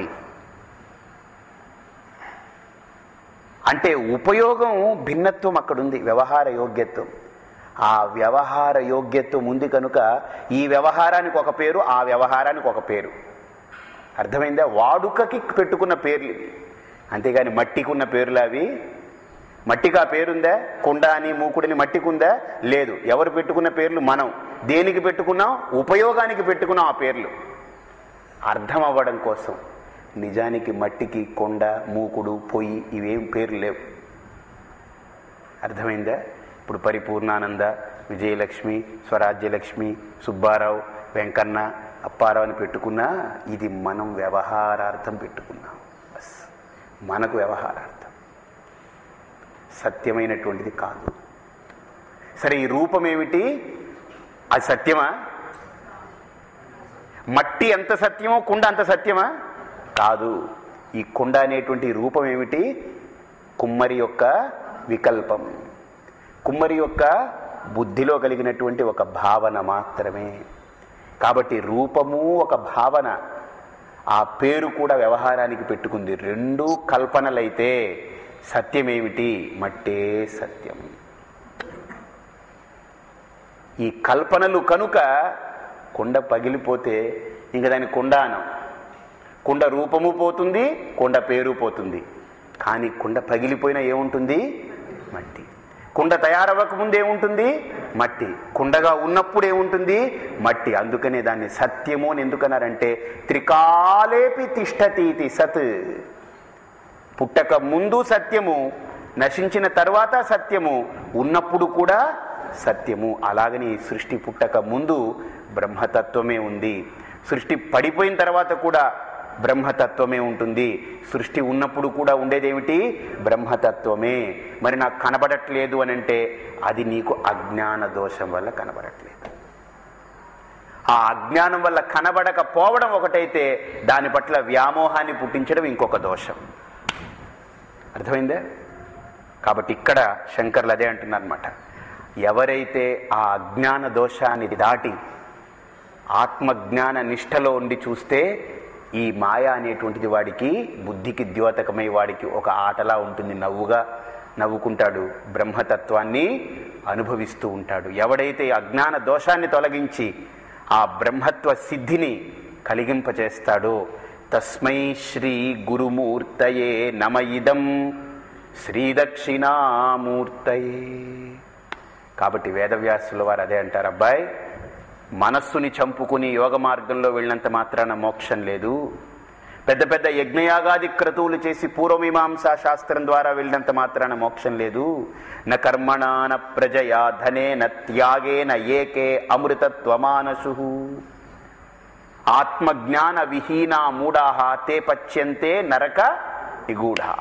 అంటే ఉపయోగం భిన్నత్వం అక్కడ ఉంది వ్యవహార యోగ్యత్వం ఆ వ్యవహార యోగ్యత్వం ఉంది కనుక ఈ వ్యవహారానికి ఒక పేరు ఆ వ్యవహారానికి ఒక పేరు అర్థమైందా వాడుకకి పెట్టుకున్న పేర్లు ఇవి అంతేగాని మట్టికి ఉన్న పేర్లు అవి మట్టికి ఆ పేరుందా కుండ అని మూకుడిని మట్టికుందా లేదు ఎవరు పెట్టుకున్న పేర్లు మనం దేనికి పెట్టుకున్నాం ఉపయోగానికి పెట్టుకున్నాం ఆ పేర్లు అర్థం అవ్వడం కోసం నిజానికి మట్టికి కొండ మూకుడు పొయ్యి ఇవేం పేర్లు లేవు అర్థమైందా ఇప్పుడు పరిపూర్ణానంద విజయలక్ష్మి స్వరాజ్యలక్ష్మి సుబ్బారావు వెంకన్న అప్పారావు అని పెట్టుకున్నా ఇది మనం వ్యవహారార్థం పెట్టుకున్నాం బస్ మనకు వ్యవహారార్థం సత్యమైనటువంటిది కాదు సరే ఈ రూపం ఏమిటి అది సత్యమా మట్టి ఎంత సత్యమో కుండ అంత సత్యమా కాదు ఈ కుండ అనేటువంటి రూపం ఏమిటి కుమ్మరి యొక్క వికల్పం కుమ్మరి యొక్క బుద్ధిలో కలిగినటువంటి ఒక భావన మాత్రమే కాబట్టి రూపము ఒక భావన ఆ పేరు కూడా వ్యవహారానికి పెట్టుకుంది రెండు కల్పనలైతే సత్యమేమిటి మట్టే సత్యం ఈ కల్పనలు కనుక కుండ పగిలిపోతే ఇంక దాని కుండ అనం కుండ రూపము పోతుంది కుండ పేరు పోతుంది కానీ కుండ పగిలిపోయినా ఏముంటుంది మట్టి కుండ తయారవ్వక ముందు ఏముంటుంది మట్టి కుండగా ఉన్నప్పుడు ఏముంటుంది మట్టి అందుకనే దాన్ని సత్యము అని ఎందుకన్నారంటే త్రికాలేపి తిష్టతీతి సత్ పుట్టక ముందు సత్యము నశించిన తర్వాత సత్యము ఉన్నప్పుడు కూడా సత్యము అలాగని ఈ సృష్టి పుట్టక ముందు బ్రహ్మతత్వమే ఉంది సృష్టి పడిపోయిన తర్వాత కూడా బ్రహ్మతత్వమే ఉంటుంది సృష్టి ఉన్నప్పుడు కూడా ఉండేదేమిటి బ్రహ్మతత్వమే మరి నాకు కనబడట్లేదు అని అంటే అది నీకు అజ్ఞాన దోషం వల్ల కనబడట్లేదు ఆ అజ్ఞానం వల్ల కనబడకపోవడం ఒకటైతే దాని పట్ల వ్యామోహాన్ని పుట్టించడం ఇంకొక దోషం అర్థమైందా కాబట్టి ఇక్కడ శంకర్లు అదే అంటున్నారన్నమాట ఎవరైతే ఆ అజ్ఞాన దోషాన్ని దాటి ఆత్మజ్ఞాన నిష్టలో ఉండి చూస్తే ఈ మాయ అనేటువంటిది వాడికి బుద్ధికి ద్యోతకమై వాడికి ఒక ఆటలా ఉంటుంది నవ్వుగా నవ్వుకుంటాడు బ్రహ్మతత్వాన్ని అనుభవిస్తూ ఉంటాడు ఎవడైతే ఈ అజ్ఞాన దోషాన్ని తొలగించి ఆ బ్రహ్మత్వ సిద్ధిని కలిగింపచేస్తాడో తస్మై శ్రీ గురుమూర్తయే నమ ఇదం శ్రీ దక్షిణామూర్తయే కాబట్టి వేదవ్యాసుల వారు అదే అంటారు అబ్బాయి మనస్సుని చంపుకుని యోగ మార్గంలో వెళ్ళినంత మాత్రాన మోక్షం లేదు పెద్ద పెద్ద యజ్ఞయాగాది క్రతువులు చేసి పూర్వమీమాంసా శాస్త్రం ద్వారా వెళ్ళినంత మాత్రాన మోక్షం లేదు న కర్మణా న ప్రజయా ధనే న త్యాగే న ఏకే అమృతత్వమానసు ఆత్మజ్ఞాన విహీనా మూఢాహ తే పచ్యంతే నరక నిగూఢా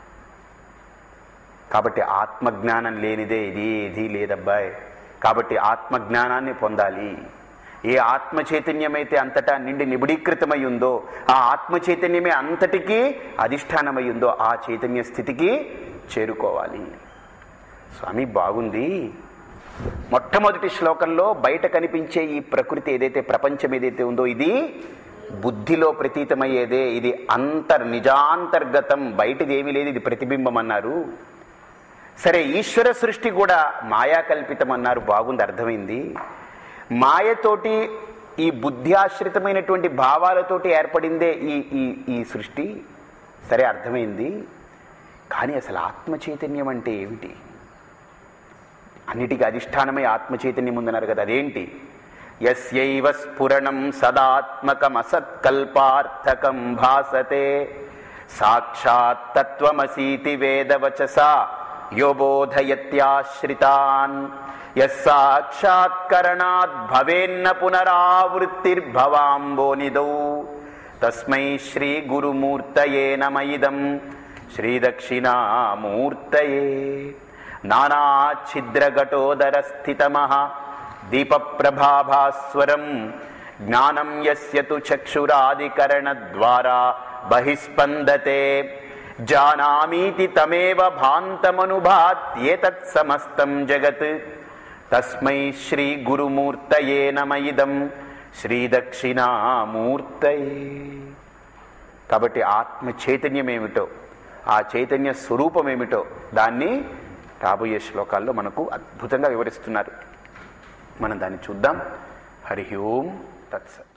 కాబట్టి ఆత్మజ్ఞానం లేనిదే ఇది ఇది లేదబ్బాయి కాబట్టి ఆత్మజ్ఞానాన్ని పొందాలి ఏ ఆత్మ చైతన్యమైతే అంతటా నిండి నిబిడీకృతమై ఉందో ఆ ఆత్మ చైతన్యమే అంతటికీ అధిష్టానమై ఉందో ఆ చైతన్య స్థితికి చేరుకోవాలి స్వామి బాగుంది మొట్టమొదటి శ్లోకంలో బయట కనిపించే ఈ ప్రకృతి ఏదైతే ప్రపంచం ఏదైతే ఉందో ఇది బుద్ధిలో ప్రతీతమయ్యేదే ఇది అంతర్ నిజాంతర్గతం బయటది ఏమీ లేదు ఇది ప్రతిబింబం అన్నారు సరే ఈశ్వర సృష్టి కూడా మాయా కల్పితం అన్నారు బాగుంది అర్థమైంది మాయతోటి ఈ బుద్ధి ఆశ్రితమైనటువంటి భావాలతోటి ఏర్పడిందే ఈ ఈ ఈ సృష్టి సరే అర్థమైంది కానీ అసలు ఆత్మ చైతన్యం అంటే ఏమిటి అన్నిటికీ అధిష్టానమై ఆత్మ చైతన్యం ఉందన్నారు కదా అదేంటి యస్యైవ స్ఫురణం సదాత్మకమసత్కల్పార్థకం భాసతే సాక్షాత్ తత్వమసీతి వేదవచసా యో బోధయత్యాశ్రితాన్ యస్సాక్షాత్కరణాద్ భవేన్న పునరావృత్తిర్భవాంబోనిదౌ తస్మై శ్రీ గురుమూర్తయే నమయిదం శ్రీ దక్షిణామూర్తయే నానాఛిద్రఘటోదర స్థితమః దీపప్రభాభాస్వరం జ్ఞానం యస్య తు చక్షురాదికరణద్వారా బహిస్పందతే జానామీతి తమేవ భాంతమనుభాత్యేతత్ సమస్తం జగత్ తస్మై శ్రీ గురుమూర్తయే నమయిదం శ్రీ దక్షిణామూర్తయే కాబట్టి ఆత్మ చైతన్యం ఏమిటో ఆ చైతన్య స్వరూపం ఏమిటో దాన్ని రాబోయే శ్లోకాల్లో మనకు అద్భుతంగా వివరిస్తున్నారు మనం దాన్ని చూద్దాం హరి ఓం తత్సత్